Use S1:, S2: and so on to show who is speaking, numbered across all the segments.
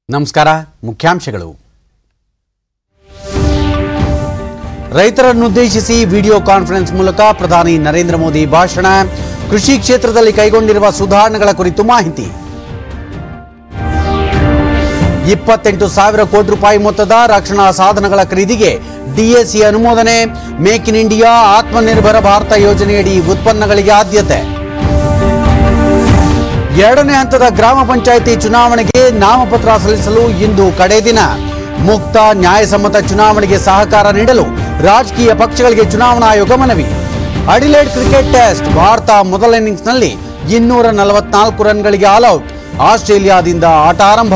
S1: ನಮಸ್ಕಾರ ಮುಖ್ಯಾಂಶಗಳು ರೈತರನ್ನುದ್ದೇಶಿಸಿ video conference ಮೂಲಕ ಪ್ರಧಾನಿ ನರೇಂದ್ರ ಮೋದಿ ಭಾಷಣ ಕೃಷಿ ಕ್ಷೇತ್ರದಲ್ಲಿ ಕೈಗೊಂಡಿರುವ ಸುಧಾರಣೆಗಳ ಕುರಿತು ಮಾಹಿತಿ ಇಪ್ಪತ್ತೆಂಟು ಸಾವಿರ ಕೋಟಿ ರೂಪಾಯಿ ಮೊತ್ತದ ರಕ್ಷಣಾ ಸಾಧನಗಳ ಖರೀದಿಗೆ ಡಿಎಸಿ ಅನುಮೋದನೆ make in India Atmanirbhar Bharat ಯೋಜನೆಯಡಿ ಉತ್ಪನ್ನಗಳಿಗೆ ಆದ್ಯತೆ ಎರಡನೇ ಹಂತದ ಗ್ರಾಮ ಪಂಚಾಯಿತಿ ಚುನಾವಣೆಗೆ ನಾಮಪತ್ರ ಸಲ್ಲಿಸಲು ಇಂದು ಕಡೆ ದಿನ ಮುಕ್ತ ನ್ಯಾಯಸಮ್ಮತ ಚುನಾವಣೆಗೆ ಸಹಕಾರ ನೀಡಲು ರಾಜಕೀಯ ಪಕ್ಷಗಳಿಗೆ ಚುನಾವಣಾ ಆಯೋಗ ಮನವಿ ಅಡಿಲೇಡ್ ಕ್ರಿಕೆಟ್ ಟೆಸ್ಟ್ ಭಾರತ ಮೊದಲ ಇನ್ನಿಂಗ್ಸ್ನಲ್ಲಿ ಇನ್ನೂರ ನಲವತ್ನಾಲ್ಕು ರನ್ಗಳಿಗೆ ಆಲ್ಔಟ್ ಆಸ್ಟ್ರೇಲಿಯಾದಿಂದ ಆಟ ಆರಂಭ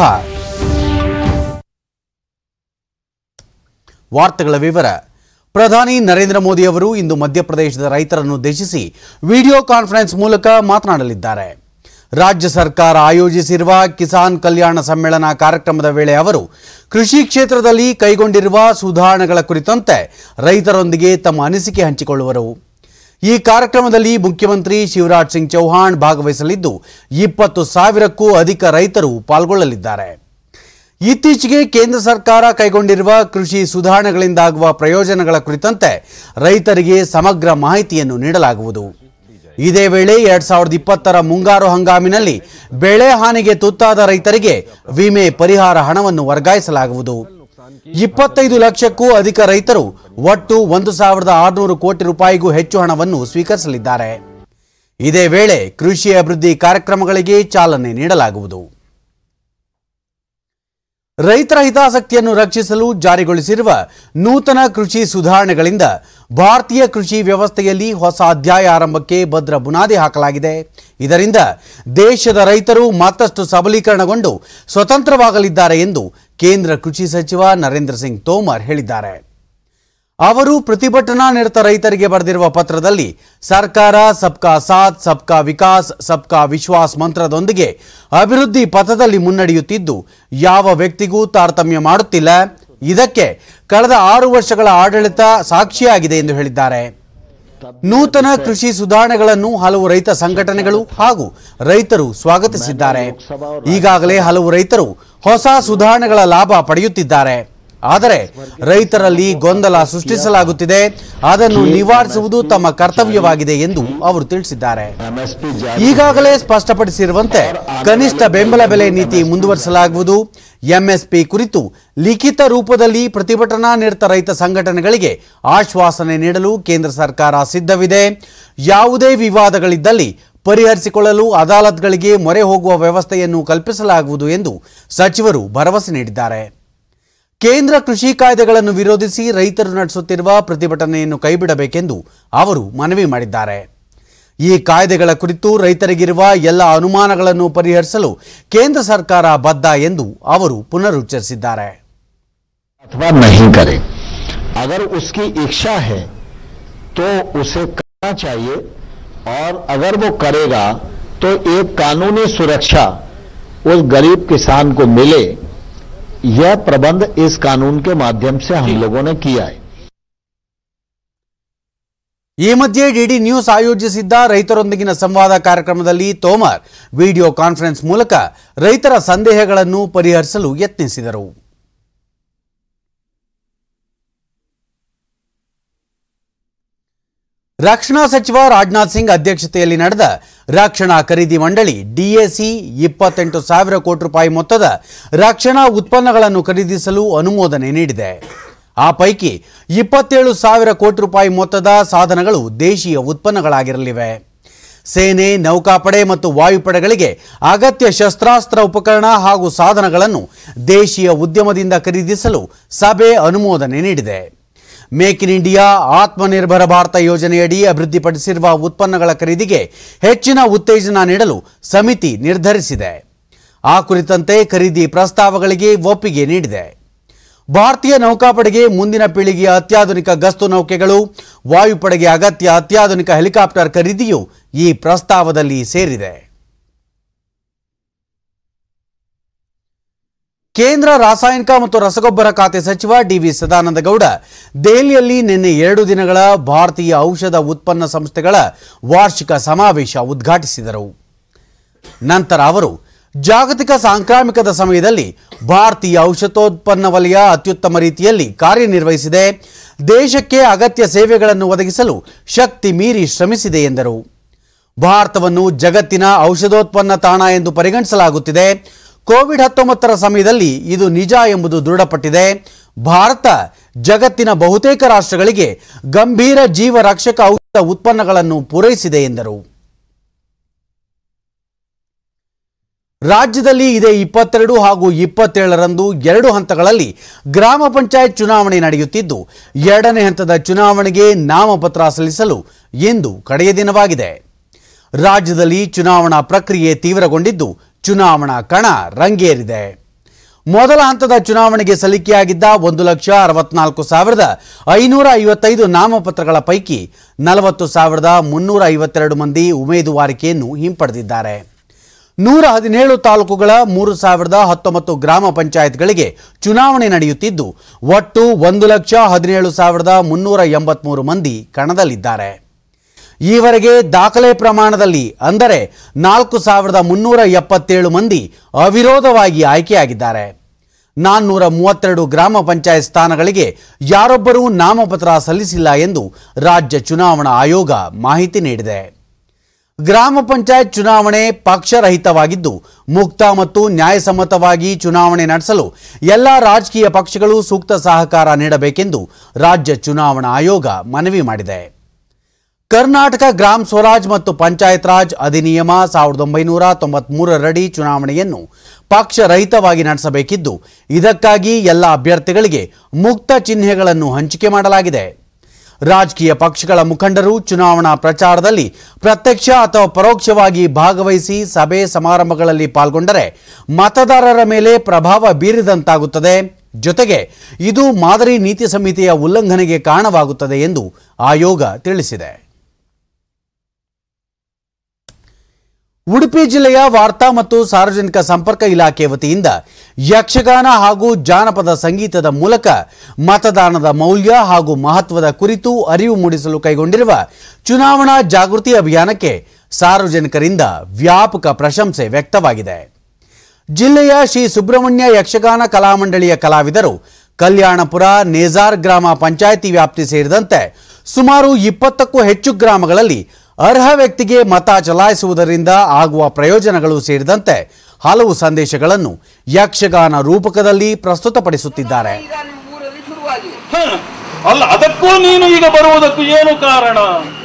S1: ವಾರ್ತೆಗಳ ವಿವರ ಪ್ರಧಾನಿ ನರೇಂದ್ರ ಮೋದಿ ಅವರು ಇಂದು ಮಧ್ಯಪ್ರದೇಶದ ರೈತರನ್ನು ಉದ್ದೇಶಿಸಿ ವಿಡಿಯೋ ಕಾನ್ಫರೆನ್ಸ್ ಮೂಲಕ ಮಾತನಾಡಲಿದ್ದಾರೆ ರಾಜ್ಯ ಸರ್ಕಾರ ಆಯೋಜಿಸಿರುವ ಕಿಸಾನ್ ಕಲ್ಯಾಣ ಸಮ್ಮೇಳನ ಕಾರ್ಯಕ್ರಮದ ವೇಳೆ ಅವರು ಕೃಷಿ ಕ್ಷೇತ್ರದಲ್ಲಿ ಕೈಗೊಂಡಿರುವ ಸುಧಾರಣೆಗಳ ಕುರಿತಂತೆ ರೈತರೊಂದಿಗೆ ತಮ್ಮ ಅನಿಸಿಕೆ ಹಂಚಿಕೊಳ್ಳುವರು ಈ ಕಾರ್ಯಕ್ರಮದಲ್ಲಿ ಮುಖ್ಯಮಂತ್ರಿ ಶಿವರಾಜ್ ಸಿಂಗ್ ಚೌಹಾಣ್ ಭಾಗವಹಿಸಲಿದ್ದು ಇಪ್ಪತ್ತು ಸಾವಿರಕ್ಕೂ ಅಧಿಕ ರೈತರು ಪಾಲ್ಗೊಳ್ಳಲಿದ್ದಾರೆ ಇತ್ತೀಚೆಗೆ ಕೇಂದ್ರ ಸರ್ಕಾರ ಕೈಗೊಂಡಿರುವ ಕೃಷಿ ಸುಧಾರಣೆಗಳಿಂದಾಗುವ ಪ್ರಯೋಜನಗಳ ಕುರಿತಂತೆ ರೈತರಿಗೆ ಸಮಗ್ರ ಮಾಹಿತಿಯನ್ನು ನೀಡಲಾಗುವುದು ಇದೇ ವೇಳೆ ಎರಡ್ ಸಾವಿರದ ಇಪ್ಪತ್ತರ ಮುಂಗಾರು ಹಂಗಾಮಿನಲ್ಲಿ ಬೆಳೆ ಹಾನಿಗೆ ತುತ್ತಾದ ರೈತರಿಗೆ ವಿಮೆ ಪರಿಹಾರ ಹಣವನ್ನು ವರ್ಗಾಯಿಸಲಾಗುವುದು ಇಪ್ಪತ್ತೈದು ಲಕ್ಷಕ್ಕೂ ಅಧಿಕ ರೈತರು ಒಟ್ಟು ಒಂದು ಸಾವಿರದ ಆರುನೂರು ಕೋಟಿ ರೂಪಾಯಿಗೂ ಹೆಚ್ಚು ಹಣವನ್ನು ಸ್ವೀಕರಿಸಲಿದ್ದಾರೆ ಇದೇ ವೇಳೆ ಕೃಷಿ ಅಭಿವೃದ್ಧಿ ಕಾರ್ಯಕ್ರಮಗಳಿಗೆ ಚಾಲನೆ ನೀಡಲಾಗುವುದು ರೈತರ ಹಿತಾಸಕ್ತಿಯನ್ನು ರಕ್ಷಿಸಲು ಜಾರಿಗೊಳಿಸಿರುವ ನೂತನ ಕೃಷಿ ಸುಧಾರಣೆಗಳಿಂದ ಭಾರತೀಯ ಕೃಷಿ ವ್ಯವಸ್ಥೆಯಲ್ಲಿ ಹೊಸ ಅಧ್ಯಾಯ ಆರಂಭಕ್ಕೆ ಭದ್ರ ಬುನಾದಿ ಹಾಕಲಾಗಿದೆ ಇದರಿಂದ ದೇಶದ ರೈತರು ಮತ್ತಷ್ಟು ಸಬಲೀಕರಣಗೊಂಡು ಸ್ವತಂತ್ರವಾಗಲಿದ್ದಾರೆ ಎಂದು ಕೇಂದ್ರ ಕೃಷಿ ಸಚಿವ ನರೇಂದ್ರ ಸಿಂಗ್ ತೋಮರ್ ಹೇಳಿದ್ದಾರೆ ಅವರು ಪ್ರತಿಭಟನಾ ನಿರತ ರೈತರಿಗೆ ಬರೆದಿರುವ ಪತ್ರದಲ್ಲಿ ಸರ್ಕಾರ ಸಬ್ಕಾ ಸಾಥ್ ಸಬ್ಕಾ ವಿಕಾಸ್ ಸಬ್ಕಾ ವಿಶ್ವಾಸ್ ಮಂತ್ರದೊಂದಿಗೆ ಅಭಿವೃದ್ಧಿ ಪಥದಲ್ಲಿ ಮುನ್ನಡೆಯುತ್ತಿದ್ದು ಯಾವ ವ್ಯಕ್ತಿಗೂ ತಾರತಮ್ಯ ಮಾಡುತ್ತಿಲ್ಲ ಇದಕ್ಕೆ ಕಳೆದ ಆರು ವರ್ಷಗಳ ಆಡಳಿತ ಸಾಕ್ಷಿಯಾಗಿದೆ ಎಂದು ಹೇಳಿದ್ದಾರೆ ನೂತನ ಕೃಷಿ ಸುಧಾರಣೆಗಳನ್ನು ಹಲವು ರೈತ ಸಂಘಟನೆಗಳು ಹಾಗೂ ರೈತರು ಸ್ವಾಗತಿಸಿದ್ದಾರೆ ಈಗಾಗಲೇ ಹಲವು ರೈತರು ಹೊಸ ಸುಧಾರಣೆಗಳ ಲಾಭ ಪಡೆಯುತ್ತಿದ್ದಾರೆ ಆದರೆ ರೈತರಲ್ಲಿ ಗೊಂದಲ ಸೃಷ್ಟಿಸಲಾಗುತ್ತಿದೆ ಅದನ್ನು ನಿವಾರಿಸುವುದು ತಮ್ಮ ಕರ್ತವ್ಯವಾಗಿದೆ ಎಂದು ಅವರು ತಿಳಿಸಿದ್ದಾರೆ ಈಗಾಗಲೇ ಸ್ಪಷ್ಟಪಡಿಸಿರುವಂತೆ ಕನಿಷ್ಠ ಬೆಂಬಲ ಬೆಲೆ ನೀತಿ ಮುಂದುವರಿಸಲಾಗುವುದು ಎಂಎಸ್ಪಿ ಕುರಿತು ಲಿಖಿತ ರೂಪದಲ್ಲಿ ಪ್ರತಿಭಟನಾ ನಿರತ ರೈತ ಸಂಘಟನೆಗಳಿಗೆ ಆಶ್ವಾಸನೆ ನೀಡಲು ಕೇಂದ್ರ ಸರ್ಕಾರ ಸಿದ್ಧವಿದೆ ಯಾವುದೇ ವಿವಾದಗಳಿದ್ದಲ್ಲಿ ಪರಿಹರಿಸಿಕೊಳ್ಳಲು ಅದಾಲತ್ಗಳಿಗೆ ಮೊರೆ ಹೋಗುವ ವ್ಯವಸ್ಥೆಯನ್ನು ಕಲ್ಪಿಸಲಾಗುವುದು ಎಂದು ಸಚಿವರು ಭರವಸೆ ನೀಡಿದ್ದಾರೆ ಕೇಂದ್ರ ಕೃಷಿ ಕಾಯ್ದೆಗಳನ್ನು ವಿರೋಧಿಸಿ ರೈತರು ನಡೆಸುತ್ತಿರುವ ಪ್ರತಿಭಟನೆಯನ್ನು ಕೈಬಿಡಬೇಕೆಂದು ಅವರು ಮನವಿ ಮಾಡಿದ್ದಾರೆ ಈ ಕಾಯ್ದೆಗಳ ಕುರಿತು ರೈತರಿಗಿರುವ ಎಲ್ಲ ಅನುಮಾನಗಳನ್ನು ಪರಿಹರಿಸಲು ಕೇಂದ್ರ ಸರ್ಕಾರ ಬದ್ಧ ಎಂದು ಅವರು ಪುನರುಚ್ಚರಿಸಿದ್ದಾರೆ
S2: अथवा नहीं करे अगर उसकी इच्छा है तो उसे करना चाहिए और अगर वो करेगा तो एक कानूनी सुरक्षा उस गरीब किसान को मिले यह प्रबंध इस कानून के माध्यम से हम लोगों ने किया है
S1: ಈ ಮಧ್ಯೆ ಡಿಡಿ ನ್ಯೂಸ್ ಆಯೋಜಿಸಿದ್ದ ರೈತರೊಂದಿಗಿನ ಸಂವಾದ ಕಾರ್ಯಕ್ರಮದಲ್ಲಿ ತೋಮರ್ ವಿಡಿಯೋ ಕಾನ್ಫರೆನ್ಸ್ ಮೂಲಕ ರೈತರ ಸಂದೇಹಗಳನ್ನು ಪರಿಹರಿಸಲು ಯತ್ನಿಸಿದರು ರಕ್ಷಣಾ ಸಚಿವ ರಾಜನಾಥ್ ಸಿಂಗ್ ಅಧ್ಯಕ್ಷತೆಯಲ್ಲಿ ನಡೆದ ರಕ್ಷಣಾ ಖರೀದಿ ಮಂಡಳಿ ಡಿಎಸಿ ಇಪ್ಪತ್ತೆಂಟು ಸಾವಿರ ಕೋಟಿ ರೂಪಾಯಿ ಮೊತ್ತದ ರಕ್ಷಣಾ ಉತ್ಪನ್ನಗಳನ್ನು ಖರೀದಿಸಲು ಅನುಮೋದನೆ ನೀಡಿದೆ ಆ ಪೈಕಿ ಇಪ್ಪತ್ತೇಳು ಸಾವಿರ ಕೋಟಿ ರೂಪಾಯಿ ಮೊತ್ತದ ಸಾಧನಗಳು ದೇಶೀಯ ಉತ್ಪನ್ನಗಳಾಗಿರಲಿವೆ ಸೇನೆ ನೌಕಾಪಡೆ ಮತ್ತು ವಾಯುಪಡೆಗಳಿಗೆ ಅಗತ್ಯ ಶಸ್ತ್ರಾಸ್ತ್ರ ಉಪಕರಣ ಹಾಗೂ ಸಾಧನಗಳನ್ನು ದೇಶೀಯ ಉದ್ಯಮದಿಂದ ಖರೀದಿಸಲು ಸಭೆ ಅನುಮೋದನೆ ನೀಡಿದೆ make in India Atmanirbhar Bharat ಯೋಜನೆಯಡಿ ಅಭಿವೃದ್ಧಿಪಡಿಸಿರುವ ಉತ್ಪನ್ನಗಳ ಖರೀದಿಗೆ ಹೆಚ್ಚಿನ ಉತ್ತೇಜನ ನೀಡಲು ಸಮಿತಿ ನಿರ್ಧರಿಸಿದೆ ಆ ಕುರಿತಂತೆ ಖರೀದಿ ಪ್ರಸ್ತಾವಗಳಿಗೆ ಒಪ್ಪಿಗೆ ನೀಡಿದೆ ಭಾರತೀಯ ನೌಕಾಪಡೆಗೆ ಮುಂದಿನ ಪೀಳಿಗೆಯ ಅತ್ಯಾಧುನಿಕ ಗಸ್ತು ನೌಕೆಗಳು ವಾಯುಪಡೆಗೆ ಅಗತ್ಯ ಅತ್ಯಾಧುನಿಕ ಹೆಲಿಕಾಪ್ಟರ್ ಖರೀದಿಯು ಈ ಪ್ರಸ್ತಾವದಲ್ಲಿ ಸೇರಿದೆ ಕೇಂದ್ರ ರಾಸಾಯನಿಕ ಮತ್ತು ರಸಗೊಬ್ಬರ ಖಾತೆ ಸಚಿವ ಡಿವಿ ಸದಾನಂದ ಗೌಡ ದೆಹಲಿಯಲ್ಲಿ ನಿನ್ನೆ ಎರಡು ದಿನಗಳ ಭಾರತೀಯ ಔಷಧ ಉತ್ಪನ್ನ ಸಂಸ್ಥೆಗಳ ವಾರ್ಷಿಕ ಸಮಾವೇಶ ಉದ್ಘಾಟಿಸಿದರು ನಂತರ ಅವರು ಜಾಗತಿಕ ಸಾಂಕ್ರಾಮಿಕದ ಸಮಯದಲ್ಲಿ ಭಾರತೀಯ ಔಷಧೋತ್ಪನ್ನ ವಲಯ ಅತ್ಯುತ್ತಮ ರೀತಿಯಲ್ಲಿ ಕಾರ್ಯನಿರ್ವಹಿಸಿದೆ ದೇಶಕ್ಕೆ ಅಗತ್ಯ ಸೇವೆಗಳನ್ನು ಒದಗಿಸಲು ಶಕ್ತಿ ಮೀರಿ ಶ್ರಮಿಸಿದೆ ಎಂದರು ಭಾರತವನ್ನು ಜಗತ್ತಿನ ಔಷಧೋತ್ಪನ್ನ ತಾಣ ಎಂದು ಪರಿಗಣಿಸಲಾಗುತ್ತಿದೆ ಕೋವಿಡ್ ಹತ್ತೊಂಬತ್ತರ ಸಮಯದಲ್ಲಿ ಇದು ನಿಜ ಎಂಬುದು ದೃಢಪಟ್ಟಿದೆ ಭಾರತ ಜಗತ್ತಿನ ಬಹುತೇಕ ರಾಷ್ಟ್ರಗಳಿಗೆ ಗಂಭೀರ ಜೀವರಕ್ಷಕ ಔಷಧ ಉತ್ಪನ್ನಗಳನ್ನು ಪೂರೈಸಿದೆ ಎಂದರು ರಾಜ್ಯದಲ್ಲಿ ಇದೇ ಇಪ್ಪತ್ತೆರಡು ಹಾಗೂ ಇಪ್ಪತ್ತೇಳರಂದು ಎರಡು ಹಂತಗಳಲ್ಲಿ ಗ್ರಾಮ ಪಂಚಾಯತ್ ಚುನಾವಣೆ ನಡೆಯುತ್ತಿದ್ದು ಎರಡನೇ ಹಂತದ ಚುನಾವಣೆಗೆ ನಾಮಪತ್ರ ಸಲ್ಲಿಸಲು ಇಂದು ಕಡೆಯ ದಿನವಾಗಿದೆ ರಾಜ್ಯದಲ್ಲಿ ಚುನಾವಣಾ ಪ್ರಕ್ರಿಯೆ ತೀವ್ರಗೊಂಡಿದ್ದು ಚುನಾವಣಾ ಕಣ ರಂಗೇರಿದೆ ಮೊದಲ ಹಂತದ ಚುನಾವಣೆಗೆ ಸಲ್ಲಿಕೆಯಾಗಿದ್ದ ಒಂದು ಲಕ್ಷ ಅರವತ್ನಾಲ್ಕು ಸಾವಿರದ ಐನೂರ ಐವತ್ತೈದು ನಾಮಪತ್ರಗಳ ಪೈಕಿ ನಲವತ್ತು ಸಾವಿರದ ಮುನ್ನೂರ ಐವತ್ತೆರಡು ಮಂದಿ ಉಮೇದುವಾರಿಕೆಯನ್ನು ಹಿಂಪಡೆದಿದ್ದಾರೆ ನೂರ ಹದಿನೇಳು ತಾಲೂಕುಗಳ ಮೂರು ಸಾವಿರದ ಹತ್ತೊಂಬತ್ತು ಗ್ರಾಮ ಪಂಚಾಯತ್ಗಳಿಗೆ ಚುನಾವಣೆ ನಡೆಯುತ್ತಿದ್ದು ಒಟ್ಟು ಒಂದು ಲಕ್ಷ ಹದಿನೇಳು ಸಾವಿರದ ಮುನ್ನೂರ ಎಂಬತ್ಮೂರು ಮಂದಿ ಕಣದಲ್ಲಿದ್ದಾರೆ ಈವರೆಗೆ ದಾಖಲೆ ಪ್ರಮಾಣದಲ್ಲಿ ಅಂದರೆ ನಾಲ್ಕು ಸಾವಿರದ ಮುನ್ನೂರ ಎಪ್ಪತ್ತೇಳು ಮಂದಿ ಅವಿರೋಧವಾಗಿ ಆಯ್ಕೆಯಾಗಿದ್ದಾರೆ ನಾನ್ನೂರ ಮೂವತ್ತೆರಡು ಗ್ರಾಮ ಪಂಚಾಯತ್ ಸ್ಥಾನಗಳಿಗೆ ಯಾರೊಬ್ಬರೂ ನಾಮಪತ್ರ ಸಲ್ಲಿಸಿಲ್ಲ ಎಂದು ರಾಜ್ಯ ಚುನಾವಣಾ ಆಯೋಗ ಮಾಹಿತಿ ನೀಡಿದೆ ಗ್ರಾಮ ಪಂಚಾಯತ್ ಚುನಾವಣೆ ಪಕ್ಷರಹಿತವಾಗಿದ್ದು ಮುಕ್ತ ಮತ್ತು ನ್ಯಾಯಸಮ್ಮತವಾಗಿ ಚುನಾವಣೆ ನಡೆಸಲು ಎಲ್ಲ ರಾಜಕೀಯ ಪಕ್ಷಗಳು ಸೂಕ್ತ ಸಹಕಾರ ನೀಡಬೇಕೆಂದು ರಾಜ್ಯ ಚುನಾವಣಾ ಆಯೋಗ ಮನವಿ ಮಾಡಿದೆ ಕರ್ನಾಟಕ ಗ್ರಾಮ ಸ್ವರಾಜ್ ಮತ್ತು ಪಂಚಾಯತ್ ರಾಜ್ ಅಧಿನಿಯಮ ಸಾವಿರದ ಒಂಬೈನೂರ ತೊಂಬತ್ಮೂರರಡಿ ಚುನಾವಣೆಯನ್ನು ಪಕ್ಷರಹಿತವಾಗಿ ನಡೆಸಬೇಕಿದ್ದು ಇದಕ್ಕಾಗಿ ಎಲ್ಲ ಅಭ್ಯರ್ಥಿಗಳಿಗೆ ಮುಕ್ತ ಚಿಹ್ನೆಗಳನ್ನು ಹಂಚಿಕೆ ಮಾಡಲಾಗಿದೆ ರಾಜಕೀಯ ಪಕ್ಷಗಳ ಮುಖಂಡರು ಚುನಾವಣಾ ಪ್ರಚಾರದಲ್ಲಿ ಪ್ರತ್ಯಕ್ಷ ಅಥವಾ ಪರೋಕ್ಷವಾಗಿ ಭಾಗವಹಿಸಿ ಸಭೆ ಸಮಾರಂಭಗಳಲ್ಲಿ ಪಾಲ್ಗೊಂಡರೆ ಮತದಾರರ ಮೇಲೆ ಪ್ರಭಾವ ಬೀರಿದಂತಾಗುತ್ತದೆ ಜೊತೆಗೆ ಇದು ಮಾದರಿ ನೀತಿ ಸಂಹಿತೆಯ ಉಲ್ಲಂಘನೆಗೆ ಕಾರಣವಾಗುತ್ತದೆ ಎಂದು ಆಯೋಗ ತಿಳಿಸಿದೆ ಉಡುಪಿ ಜಿಲ್ಲೆಯ ವಾರ್ತಾ ಮತ್ತು ಸಾರ್ವಜನಿಕ ಸಂಪರ್ಕ ಇಲಾಖೆ ವತಿಯಿಂದ ಯಕ್ಷಗಾನ ಹಾಗೂ ಜಾನಪದ ಸಂಗೀತದ ಮೂಲಕ ಮತದಾನದ ಮೌಲ್ಯ ಹಾಗೂ ಮಹತ್ವದ ಕುರಿತು ಅರಿವು ಮೂಡಿಸಲು ಕೈಗೊಂಡಿರುವ ಚುನಾವಣಾ ಜಾಗೃತಿ ಅಭಿಯಾನಕ್ಕೆ ಸಾರ್ವಜನಿಕರಿಂದ ವ್ಯಾಪಕ ಪ್ರಶಂಸೆ ವ್ಯಕ್ತವಾಗಿದೆ ಜಿಲ್ಲೆಯ ಶ್ರೀ ಸುಬ್ರಹ್ಮಣ್ಯ ಯಕ್ಷಗಾನ ಕಲಾಮಂಡಳಿಯ ಕಲಾವಿದರು ಕಲ್ಯಾಣಪುರ ನೇಜಾರ್ ಗ್ರಾಮ ಪಂಚಾಯಿತಿ ವ್ಯಾಪ್ತಿ ಸೇರಿದಂತೆ ಸುಮಾರು ಇಪ್ಪತ್ತಕ್ಕೂ ಹೆಚ್ಚು ಗ್ರಾಮಗಳಲ್ಲಿ ಅರ್ಹ ವ್ಯಕ್ತಿಗೆ ಮತ ಚಲಾಯಿಸುವುದರಿಂದ ಆಗುವ ಪ್ರಯೋಜನಗಳು ಸೇರಿದಂತೆ ಹಲವು ಸಂದೇಶಗಳನ್ನು ಯಕ್ಷಗಾನ ರೂಪಕದಲ್ಲಿ ಪ್ರಸ್ತುತಪಡಿಸುತ್ತಿದ್ದಾರೆ
S3: ಈಗ ನಿಮ್ಮ ಊರಲ್ಲಿ ಶುರುವಾಗಿದೆ
S4: ಹ, ಅಲ್ಲ ಅದಕ್ಕೂ ನೀನು ಈಗ ಬರುವುದಕ್ಕೂ ಏನು ಕಾರಣ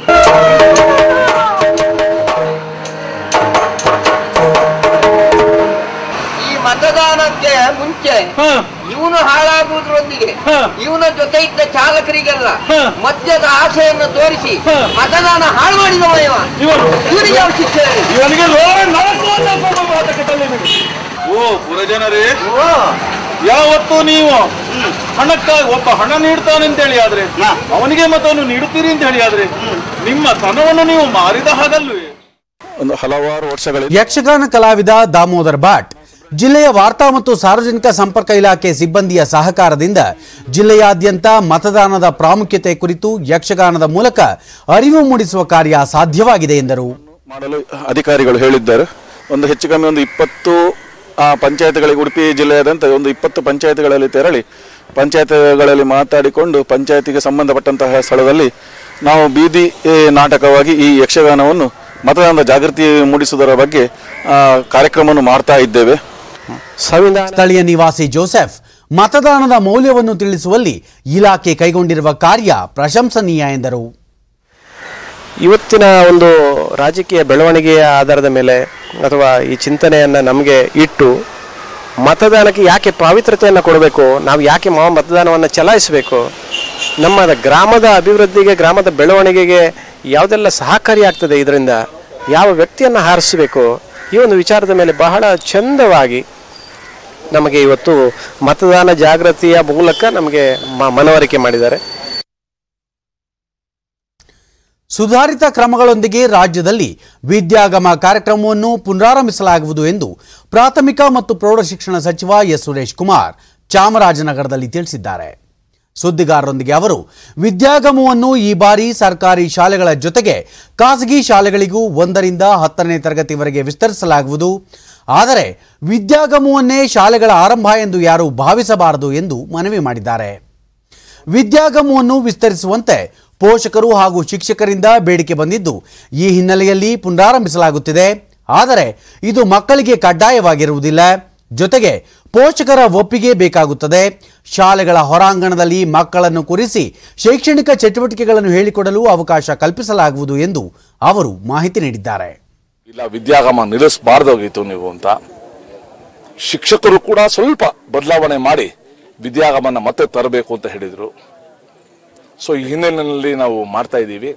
S3: ಈ ಮತದಾನಕ್ಕೆ ಮುಂಚೆ
S4: ಹ,
S3: ಇವನು ಹಾಳಾಗುವುದರೊಂದಿಗೆ
S4: ಹ.
S3: ಇವನ ಜೊತೆ ಇದ್ದ ಚಾಲಕರಿಗೆಲ್ಲ
S4: ಹ.
S3: ಮದ್ಯದ ಆಸೆಯನ್ನು ತೋರಿಸಿ
S4: ಹ.
S3: ಮತದಾನ ಹಾಳು ಮಾಡಿದವ ಇವ
S4: ಇವನು
S3: ಇವನಿಗೆ ಯಾವ ಶಿಕ್ಷೆ ಹೇಳಿ?
S4: ಇವನಿಗೆ ಲೋ ನರಕವನ್ನು ಕೊಡುವುದಕ್ಕೆ ತಳ್ಳಿಬಿಡಿ. ಓ ಪುರಜನರೇ
S3: ಓ,
S4: ಯಾವತ್ತು ನೀವು ಹಣಕ್ಕಾಗಿ ಒಬ್ಬ ಹಣ ನೀಡ್ತಾನೆ ಅಂತ ಹೇಳಿ ಆದ್ರೆ ಅವನಿಗೆ ಮತವನ್ನು ನೀಡುತ್ತೀರಿ ಅಂತ ಹೇಳಿ ಆದ್ರೆ ನಿಮ್ಮ ತನವನ್ನು ನೀವು ಮಾರಿದ ಹಾಗಲ್ವೇ
S5: ಒಂದು ಹಲವಾರು ವರ್ಷಗಳಿಂದ
S1: ಯಕ್ಷಗಾನ ಕಲಾವಿದ ದಾಮೋದರ್ ಭಟ್ ಜಿಲ್ಲೆಯ ವಾರ್ತಾ ಮತ್ತು ಸಾರ್ವಜನಿಕ ಸಂಪರ್ಕ ಇಲಾಖೆ ಸಿಬ್ಬಂದಿಯ ಸಹಕಾರದಿಂದ ಜಿಲ್ಲೆಯಾದ್ಯಂತ ಮತದಾನದ ಪ್ರಾಮುಖ್ಯತೆ ಕುರಿತು ಯಕ್ಷಗಾನದ ಮೂಲಕ ಅರಿವು ಮೂಡಿಸುವ ಕಾರ್ಯ ಸಾಧ್ಯವಾಗಿದೆ ಎಂದರು
S5: ಮಾಡಲು ಅಧಿಕಾರಿಗಳು ಹೇಳಿದ್ದಾರೆ ಒಂದು ಹೆಚ್ಚು ಕಮ್ಮಿ ಒಂದು ಇಪ್ಪತ್ತು ಆ, ಪಂಚಾಯತ್ಗಳಿಗೆ ಉಡುಪಿ ಜಿಲ್ಲೆಯಾದಂಥ ಒಂದು ಇಪ್ಪತ್ತು ಪಂಚಾಯತ್ಗಳಲ್ಲಿ ತೆರಳಿ ಪಂಚಾಯತ್ಗಳಲ್ಲಿ ಮಾತಾಡಿಕೊಂಡು ಪಂಚಾಯತಿಗೆ ಸಂಬಂಧಪಟ್ಟಂತಹ ಸ್ಥಳದಲ್ಲಿ ನಾವು ಬೀದಿ ಏ, ನಾಟಕವಾಗಿ ಈ ಯಕ್ಷಗಾನವನ್ನು ಮತದಾನದ ಜಾಗೃತಿ ಮೂಡಿಸುವುದರ ಬಗ್ಗೆ ಆ, ಕಾರ್ಯಕ್ರಮವನ್ನು ಮಾಡ್ತಾ ಇದ್ದೇವೆ
S1: ಸ್ಥಳೀಯ ನಿವಾಸಿ ಜೋಸೆಫ್ ಮತದಾನದ ಮೌಲ್ಯವನ್ನು ತಿಳಿಸುವಲ್ಲಿ ಇಲಾಖೆ ಕೈಗೊಂಡಿರುವ ಕಾರ್ಯ ಪ್ರಶಂಸನೀಯ ಎಂದರು
S6: ಇವತ್ತಿನ ಒಂದು ರಾಜಕೀಯ ಬೆಳವಣಿಗೆಯ ಆಧಾರದ ಮೇಲೆ ಅಥವಾ ಈ ಚಿಂತನೆಯನ್ನು ನಮಗೆ ಇಟ್ಟು ಮತದಾನಕ್ಕೆ ಯಾಕೆ ಪಾವಿತ್ರತೆಯನ್ನು ಕೊಡಬೇಕು ನಾವು ಯಾಕೆ ಮಾ ಮತದಾನವನ್ನು ಚಲಾಯಿಸಬೇಕು ನಮ್ಮ ಗ್ರಾಮದ ಅಭಿವೃದ್ಧಿಗೆ ಗ್ರಾಮದ ಬೆಳವಣಿಗೆಗೆ ಯಾವುದೆಲ್ಲ ಸಹಕಾರಿಯಾಗ್ತದೆ ಇದರಿಂದ ಯಾವ ವ್ಯಕ್ತಿಯನ್ನು ಹಾರಿಸಬೇಕು ಈ ಒಂದು ವಿಚಾರದ ಮೇಲೆ ಬಹಳ ಚಂದವಾಗಿ ನಮಗೆ ಇವತ್ತು ಮತದಾನ ಜಾಗೃತಿಯ ಮೂಲಕ ನಮಗೆ ಮ- ಮನವರಿಕೆ ಮಾಡಿದ್ದಾರೆ
S1: ಸುಧಾರಿತ ಕ್ರಮಗಳೊಂದಿಗೆ ರಾಜ್ಯದಲ್ಲಿ ವಿದ್ಯಾಗಮ ಕಾರ್ಯಕ್ರಮವನ್ನು ಪುನರಾರಂಭಿಸಲಾಗುವುದು ಎಂದು ಪ್ರಾಥಮಿಕ ಮತ್ತು ಪ್ರೌಢಶಿಕ್ಷಣ ಸಚಿವ ಎಸ್ ಸುರೇಶ್ ಕುಮಾರ್ ಚಾಮರಾಜನಗರದಲ್ಲಿ ತಿಳಿಸಿದ್ದಾರೆ ಸುದ್ದಿಗಾರರೊಂದಿಗೆ ಅವರು ವಿದ್ಯಾಗಮವನ್ನು ಈ ಬಾರಿ ಸರ್ಕಾರಿ ಶಾಲೆಗಳ ಜೊತೆಗೆ ಖಾಸಗಿ ಶಾಲೆಗಳಿಗೂ ಒಂದರಿಂದ ಹತ್ತನೇ ತರಗತಿವರೆಗೆ ವಿಸ್ತರಿಸಲಾಗುವುದು ಆದರೆ ವಿದ್ಯಾಗಮವನ್ನೇ ಶಾಲೆಗಳ ಆರಂಭ ಎಂದು ಯಾರೂ ಭಾವಿಸಬಾರದು ಎಂದು ಮನವಿ ಮಾಡಿದ್ದಾರೆ ವಿದ್ಯಾಗಮವನ್ನು ವಿಸ್ತರಿಸುವಂತೆ ಪೋಷಕರು ಹಾಗೂ ಶಿಕ್ಷಕರಿಂದ ಬೇಡಿಕೆ ಬಂದಿದ್ದು ಈ ಹಿನ್ನೆಲೆಯಲ್ಲಿ ಪುನರಾರಂಭಿಸಲಾಗುತ್ತಿದೆ ಆದರೆ ಇದು ಮಕ್ಕಳಿಗೆ ಕಡ್ಡಾಯವಾಗಿರುವುದಿಲ್ಲ ಜೊತೆಗೆ ಪೋಷಕರ ಒಪ್ಪಿಗೆ ಬೇಕಾಗುತ್ತದೆ ಶಾಲೆಗಳ ಹೊರಾಂಗಣದಲ್ಲಿ ಮಕ್ಕಳನ್ನು ಕುರಿಸಿ ಶೈಕ್ಷಣಿಕ ಚಟುವಟಿಕೆಗಳನ್ನು ಹೇಳಿಕೊಡಲು ಅವಕಾಶ ಕಲ್ಪಿಸಲಾಗುವುದು ಎಂದು ಅವರು ಮಾಹಿತಿ ನೀಡಿದ್ದಾರೆ
S7: ಇಲ್ಲ ವಿದ್ಯಾಗಮ ನಿಲ್ಲಿಸಬಾರ್ದೋಗಿತ್ತು ನೀವು ಅಂತ ಶಿಕ್ಷಕರು ಕೂಡ ಸ್ವಲ್ಪ ಬದಲಾವಣೆ ಮಾಡಿ ವಿದ್ಯಾಗಮನ ಮತ್ತೆ ತರಬೇಕು ಅಂತ ಹೇಳಿದರು ಸೊ ಈ ಹಿನ್ನೆಲೆಯಲ್ಲಿ ನಾವು ಮಾಡ್ತಾ ಇದ್ದೀವಿ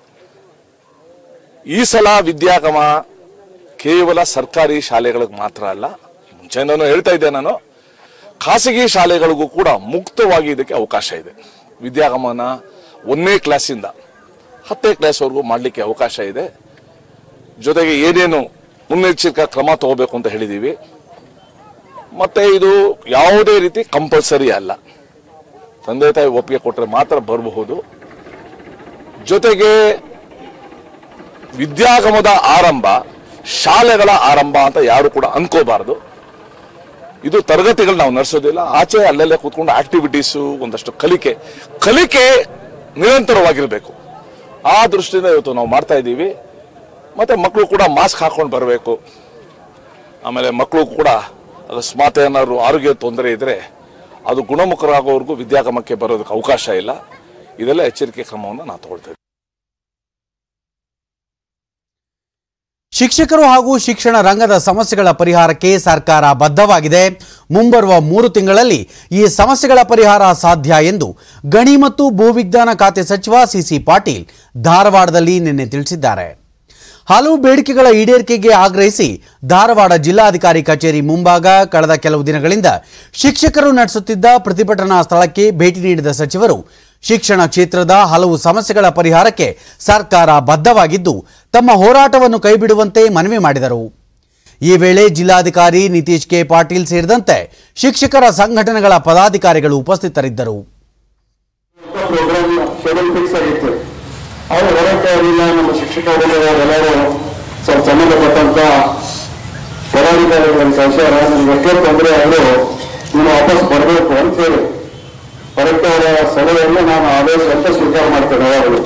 S7: ಈ ಸಲ ವಿದ್ಯಾಗಮ ಕೇವಲ ಸರ್ಕಾರಿ ಶಾಲೆಗಳಿಗೆ ಮಾತ್ರ ಅಲ್ಲ ಮುಂಚೆನೂ ಹೇಳ್ತಾ ಇದ್ದೆ ನಾನು ಖಾಸಗಿ ಶಾಲೆಗಳಿಗೂ ಕೂಡ ಮುಕ್ತವಾಗಿ ಇದಕ್ಕೆ ಅವಕಾಶ ಇದೆ ವಿದ್ಯಾಗಮನ ಒಂದನೇ ಕ್ಲಾಸಿಂದ ಹತ್ತನೇ ಕ್ಲಾಸ್ವರೆಗೂ ಮಾಡಲಿಕ್ಕೆ ಅವಕಾಶ ಇದೆ ಜೊತೆಗೆ ಏನೇನು ಮುನ್ನೆಚ್ಚರಿಕಾ ಕ್ರಮ ತಗೋಬೇಕು ಅಂತ ಹೇಳಿದೀವಿ ಮತ್ತೆ ಇದು ಯಾವುದೇ ರೀತಿ ಕಂಪಲ್ಸರಿ ಅಲ್ಲ ತಂದೆ ತಾಯಿ ಒಪ್ಪಿಗೆ ಕೊಟ್ಟರೆ ಮಾತ್ರ ಬರಬಹುದು ಜೊತೆಗೆ ವಿದ್ಯಾಗಮದ ಆರಂಭ ಶಾಲೆಗಳ ಆರಂಭ ಅಂತ ಯಾರು ಕೂಡ ಅನ್ಕೋಬಾರದು ಇದು ತರಗತಿಗಳು ನಾವು ನಡೆಸೋದಿಲ್ಲ ಆಚೆ ಅಲ್ಲೆಲ್ಲೇ ಕೂತ್ಕೊಂಡು ಆಕ್ಟಿವಿಟೀಸು ಒಂದಷ್ಟು ಕಲಿಕೆ ಕಲಿಕೆ ನಿರಂತರವಾಗಿರಬೇಕು ಆ ದೃಷ್ಟಿಯಿಂದ ಇವತ್ತು ನಾವು ಮಾಡ್ತಾ ಇದ್ದೀವಿ ಮತ್ತೆ ಮಕ್ಕಳು ಕೂಡ ಮಾಸ್ಕ್ ಹಾಕೊಂಡು ಬರಬೇಕು ಆಮೇಲೆ ಮಕ್ಕಳು ಕೂಡ ಅಕಸ್ಮಾತ್ ಏನಾದ್ರು ಆರೋಗ್ಯ ತೊಂದರೆ ಇದ್ರೆ ಅದು ಗುಣಮುಖರಾಗೋವರೆಗೂ ವಿದ್ಯಾಗಮಕ್ಕೆ ಬರೋದಕ್ಕೆ ಅವಕಾಶ ಇಲ್ಲ ಇದೆಲ್ಲ ಎಚ್ಚರಿಕೆ ಕ್ರಮವನ್ನು ನಾವು ತಗೊಳ್ತಾ ಇದ್ದೀವಿ
S1: ಶಿಕ್ಷಕರು ಹಾಗೂ ಶಿಕ್ಷಣ ರಂಗದ ಸಮಸ್ಯೆಗಳ ಪರಿಹಾರಕ್ಕೆ ಸರ್ಕಾರ ಬದ್ಧವಾಗಿದೆ ಮುಂಬರುವ ಮೂರು ತಿಂಗಳಲ್ಲಿ ಈ ಸಮಸ್ಯೆಗಳ ಪರಿಹಾರ ಸಾಧ್ಯ ಎಂದು ಗಣಿ ಮತ್ತು ಭೂವಿಜ್ಞಾನ ಖಾತೆ ಸಚಿವ ಸಿಸಿ ಪಾಟೀಲ್ ಧಾರವಾಡದಲ್ಲಿ ನಿನ್ನೆ ತಿಳಿಸಿದ್ದಾರೆ ಹಲವು ಬೇಡಿಕೆಗಳ ಈಡೇರಿಕೆಗೆ ಆಗ್ರಹಿಸಿ ಧಾರವಾಡ ಜಿಲ್ಲಾಧಿಕಾರಿ ಕಚೇರಿ ಮುಂಭಾಗ ಕಳೆದ ಕೆಲವು ದಿನಗಳಿಂದ ಶಿಕ್ಷಕರು ನಡೆಸುತ್ತಿದ್ದ ಪ್ರತಿಭಟನಾ ಸ್ಥಳಕ್ಕೆ ಭೇಟಿ ನೀಡಿದ ಸಚಿವರು ಶಿಕ್ಷಣ ಕ್ಷೇತ್ರದ ಹಲವು ಸಮಸ್ಯೆಗಳ ಪರಿಹಾರಕ್ಕೆ ಸರ್ಕಾರ ಬದ್ಧವಾಗಿದ್ದು ತಮ್ಮ ಹೋರಾಟವನ್ನು ಕೈಬಿಡುವಂತೆ ಮನವಿ ಮಾಡಿದರು ಈ ವೇಳೆ ಜಿಲ್ಲಾಧಿಕಾರಿ ನಿತೀಶ್ ಕೆ ಪಾಟೀಲ್ ಸೇರಿದಂತೆ ಶಿಕ್ಷಕರ ಸಂಘಟನೆಗಳ ಪದಾಧಿಕಾರಿಗಳು ಉಪಸ್ಥಿತರಿದ್ದರು
S8: ಪ್ರೋಗ್ರಾಮ್ ಶೆಡ್ಯೂಲ್ ಫಿಕ್ಸ್ ಆಗಿತ್ತು ಅವರು ಹೊರಕ್ಕೆ ಅವರಿಲ್ಲ ನಮ್ಮ ಶಿಕ್ಷಕ ಎಲ್ಲರೂ ಸ್ವಲ್ಪ ಸಂಬಂಧಪಟ್ಟಂತ ಪದಾಧಿಕಾರಿಗಳ ಕಳಿಸ್ಯಾರ ನಿಮ್ಗೆ ಎಷ್ಟೇ ತೊಂದರೆ ಅವರು ನೀವು ವಾಪಸ್ ಬರಬೇಕು ಅಂತ ಹೇಳಿ ಹೊರಕ್ಕೆ ಅವರ ಸಲಹೆಯನ್ನು ನಾನು ಆದೇಶ ಅಂತ ಸ್ವೀಕಾರ ಮಾಡ್ತೇನೆ ಅವರು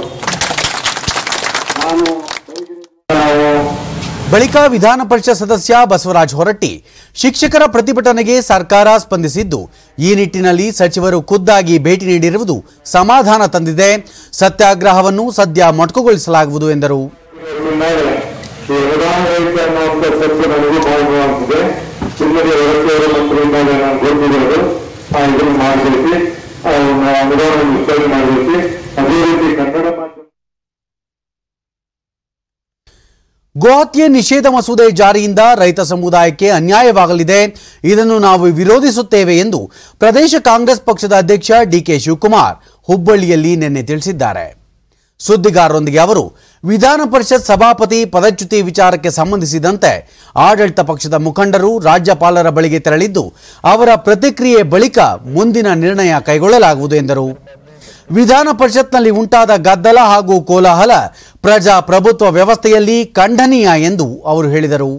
S8: ನಾನು ನಾವು
S1: ಬಳಿಕ ವಿಧಾನ ಪರಿಷತ್ ಸದಸ್ಯ ಬಸವರಾಜ ಹೊರಟ್ಟಿ ಶಿಕ್ಷಕರ ಪ್ರತಿಭಟನೆಗೆ ಸರ್ಕಾರ ಸ್ಪಂದಿಸಿದ್ದು ಈ ನಿಟ್ಟಿನಲ್ಲಿ ಸಚಿವರು ಖುದ್ದಾಗಿ ಭೇಟಿ ನೀಡಿರುವುದು ಸಮಾಧಾನ ತಂದಿದೆ ಸತ್ಯಾಗ್ರಹವನ್ನು ಸದ್ಯ ಮೊಟಕುಗೊಳಿಸಲಾಗುವುದು ಎಂದರು
S8: ಇದ್ರ ಮೇಲೆ ಈ ವಿಧಾನ ರಹಿತ ಅನ್ನುವಂಥ ಸತ್ಯ ನನಗೂ ಭಾಗವಾಗ್ತಿದೆ ಚಿನ್ನದ ವ್ಯವಸ್ಥೆಯವರ ಮಂತ್ರಿಯಿಂದ ನಾನು ಗೊತ್ತಿರೋದು ಆ ಇದನ್ನು ಮಾಡಬೇಕು ವಿಧಾನ ವಿಸ್ತರಣೆ ಮಾಡಬೇಕು ಅದೇ ರೀತಿ ಕನ್ನಡ ಮಾಧ್ಯಮ
S1: ಗೋಹತ್ಯೆ ನಿಷೇಧ ಮಸೂದೆ ಜಾರಿಯಿಂದ ರೈತ ಸಮುದಾಯಕ್ಕೆ ಅನ್ಯಾಯವಾಗಲಿದೆ ಇದನ್ನು ನಾವು ವಿರೋಧಿಸುತ್ತೇವೆ ಎಂದು ಪ್ರದೇಶ ಕಾಂಗ್ರೆಸ್ ಪಕ್ಷದ ಅಧ್ಯಕ್ಷ ಡಿಕೆ ಶಿವಕುಮಾರ್ ಹುಬ್ಬಳ್ಳಿಯಲ್ಲಿ ನಿನ್ನೆ ತಿಳಿಸಿದ್ದಾರೆ ಸುದ್ದಿಗಾರರೊಂದಿಗೆ ಅವರು ವಿಧಾನ ಪರಿಷತ್ ಸಭಾಪತಿ ಪದಚ್ಯುತಿ ವಿಚಾರಕ್ಕೆ ಸಂಬಂಧಿಸಿದಂತೆ ಆಡಳಿತ ಪಕ್ಷದ ಮುಖಂಡರು ರಾಜ್ಯಪಾಲರ ಬಳಿಗೆ ತೆರಳಿದ್ದು ಅವರ ಪ್ರತಿಕ್ರಿಯೆ ಬಳಿಕ ಮುಂದಿನ ನಿರ್ಣಯ ಕೈಗೊಳ್ಳಲಾಗುವುದು ಎಂದರು ವಿಧಾನ ಪರಿಷತ್ನಲ್ಲಿ ಉಂಟಾದ ಗದ್ದಲ ಹಾಗೂ ಕೋಲಾಹಲ ಪ್ರಜಾಪ್ರಭುತ್ವ ವ್ಯವಸ್ಥೆಯಲ್ಲಿ ಖಂಡನೀಯ ಎಂದು ಅವರು ಹೇಳಿದರು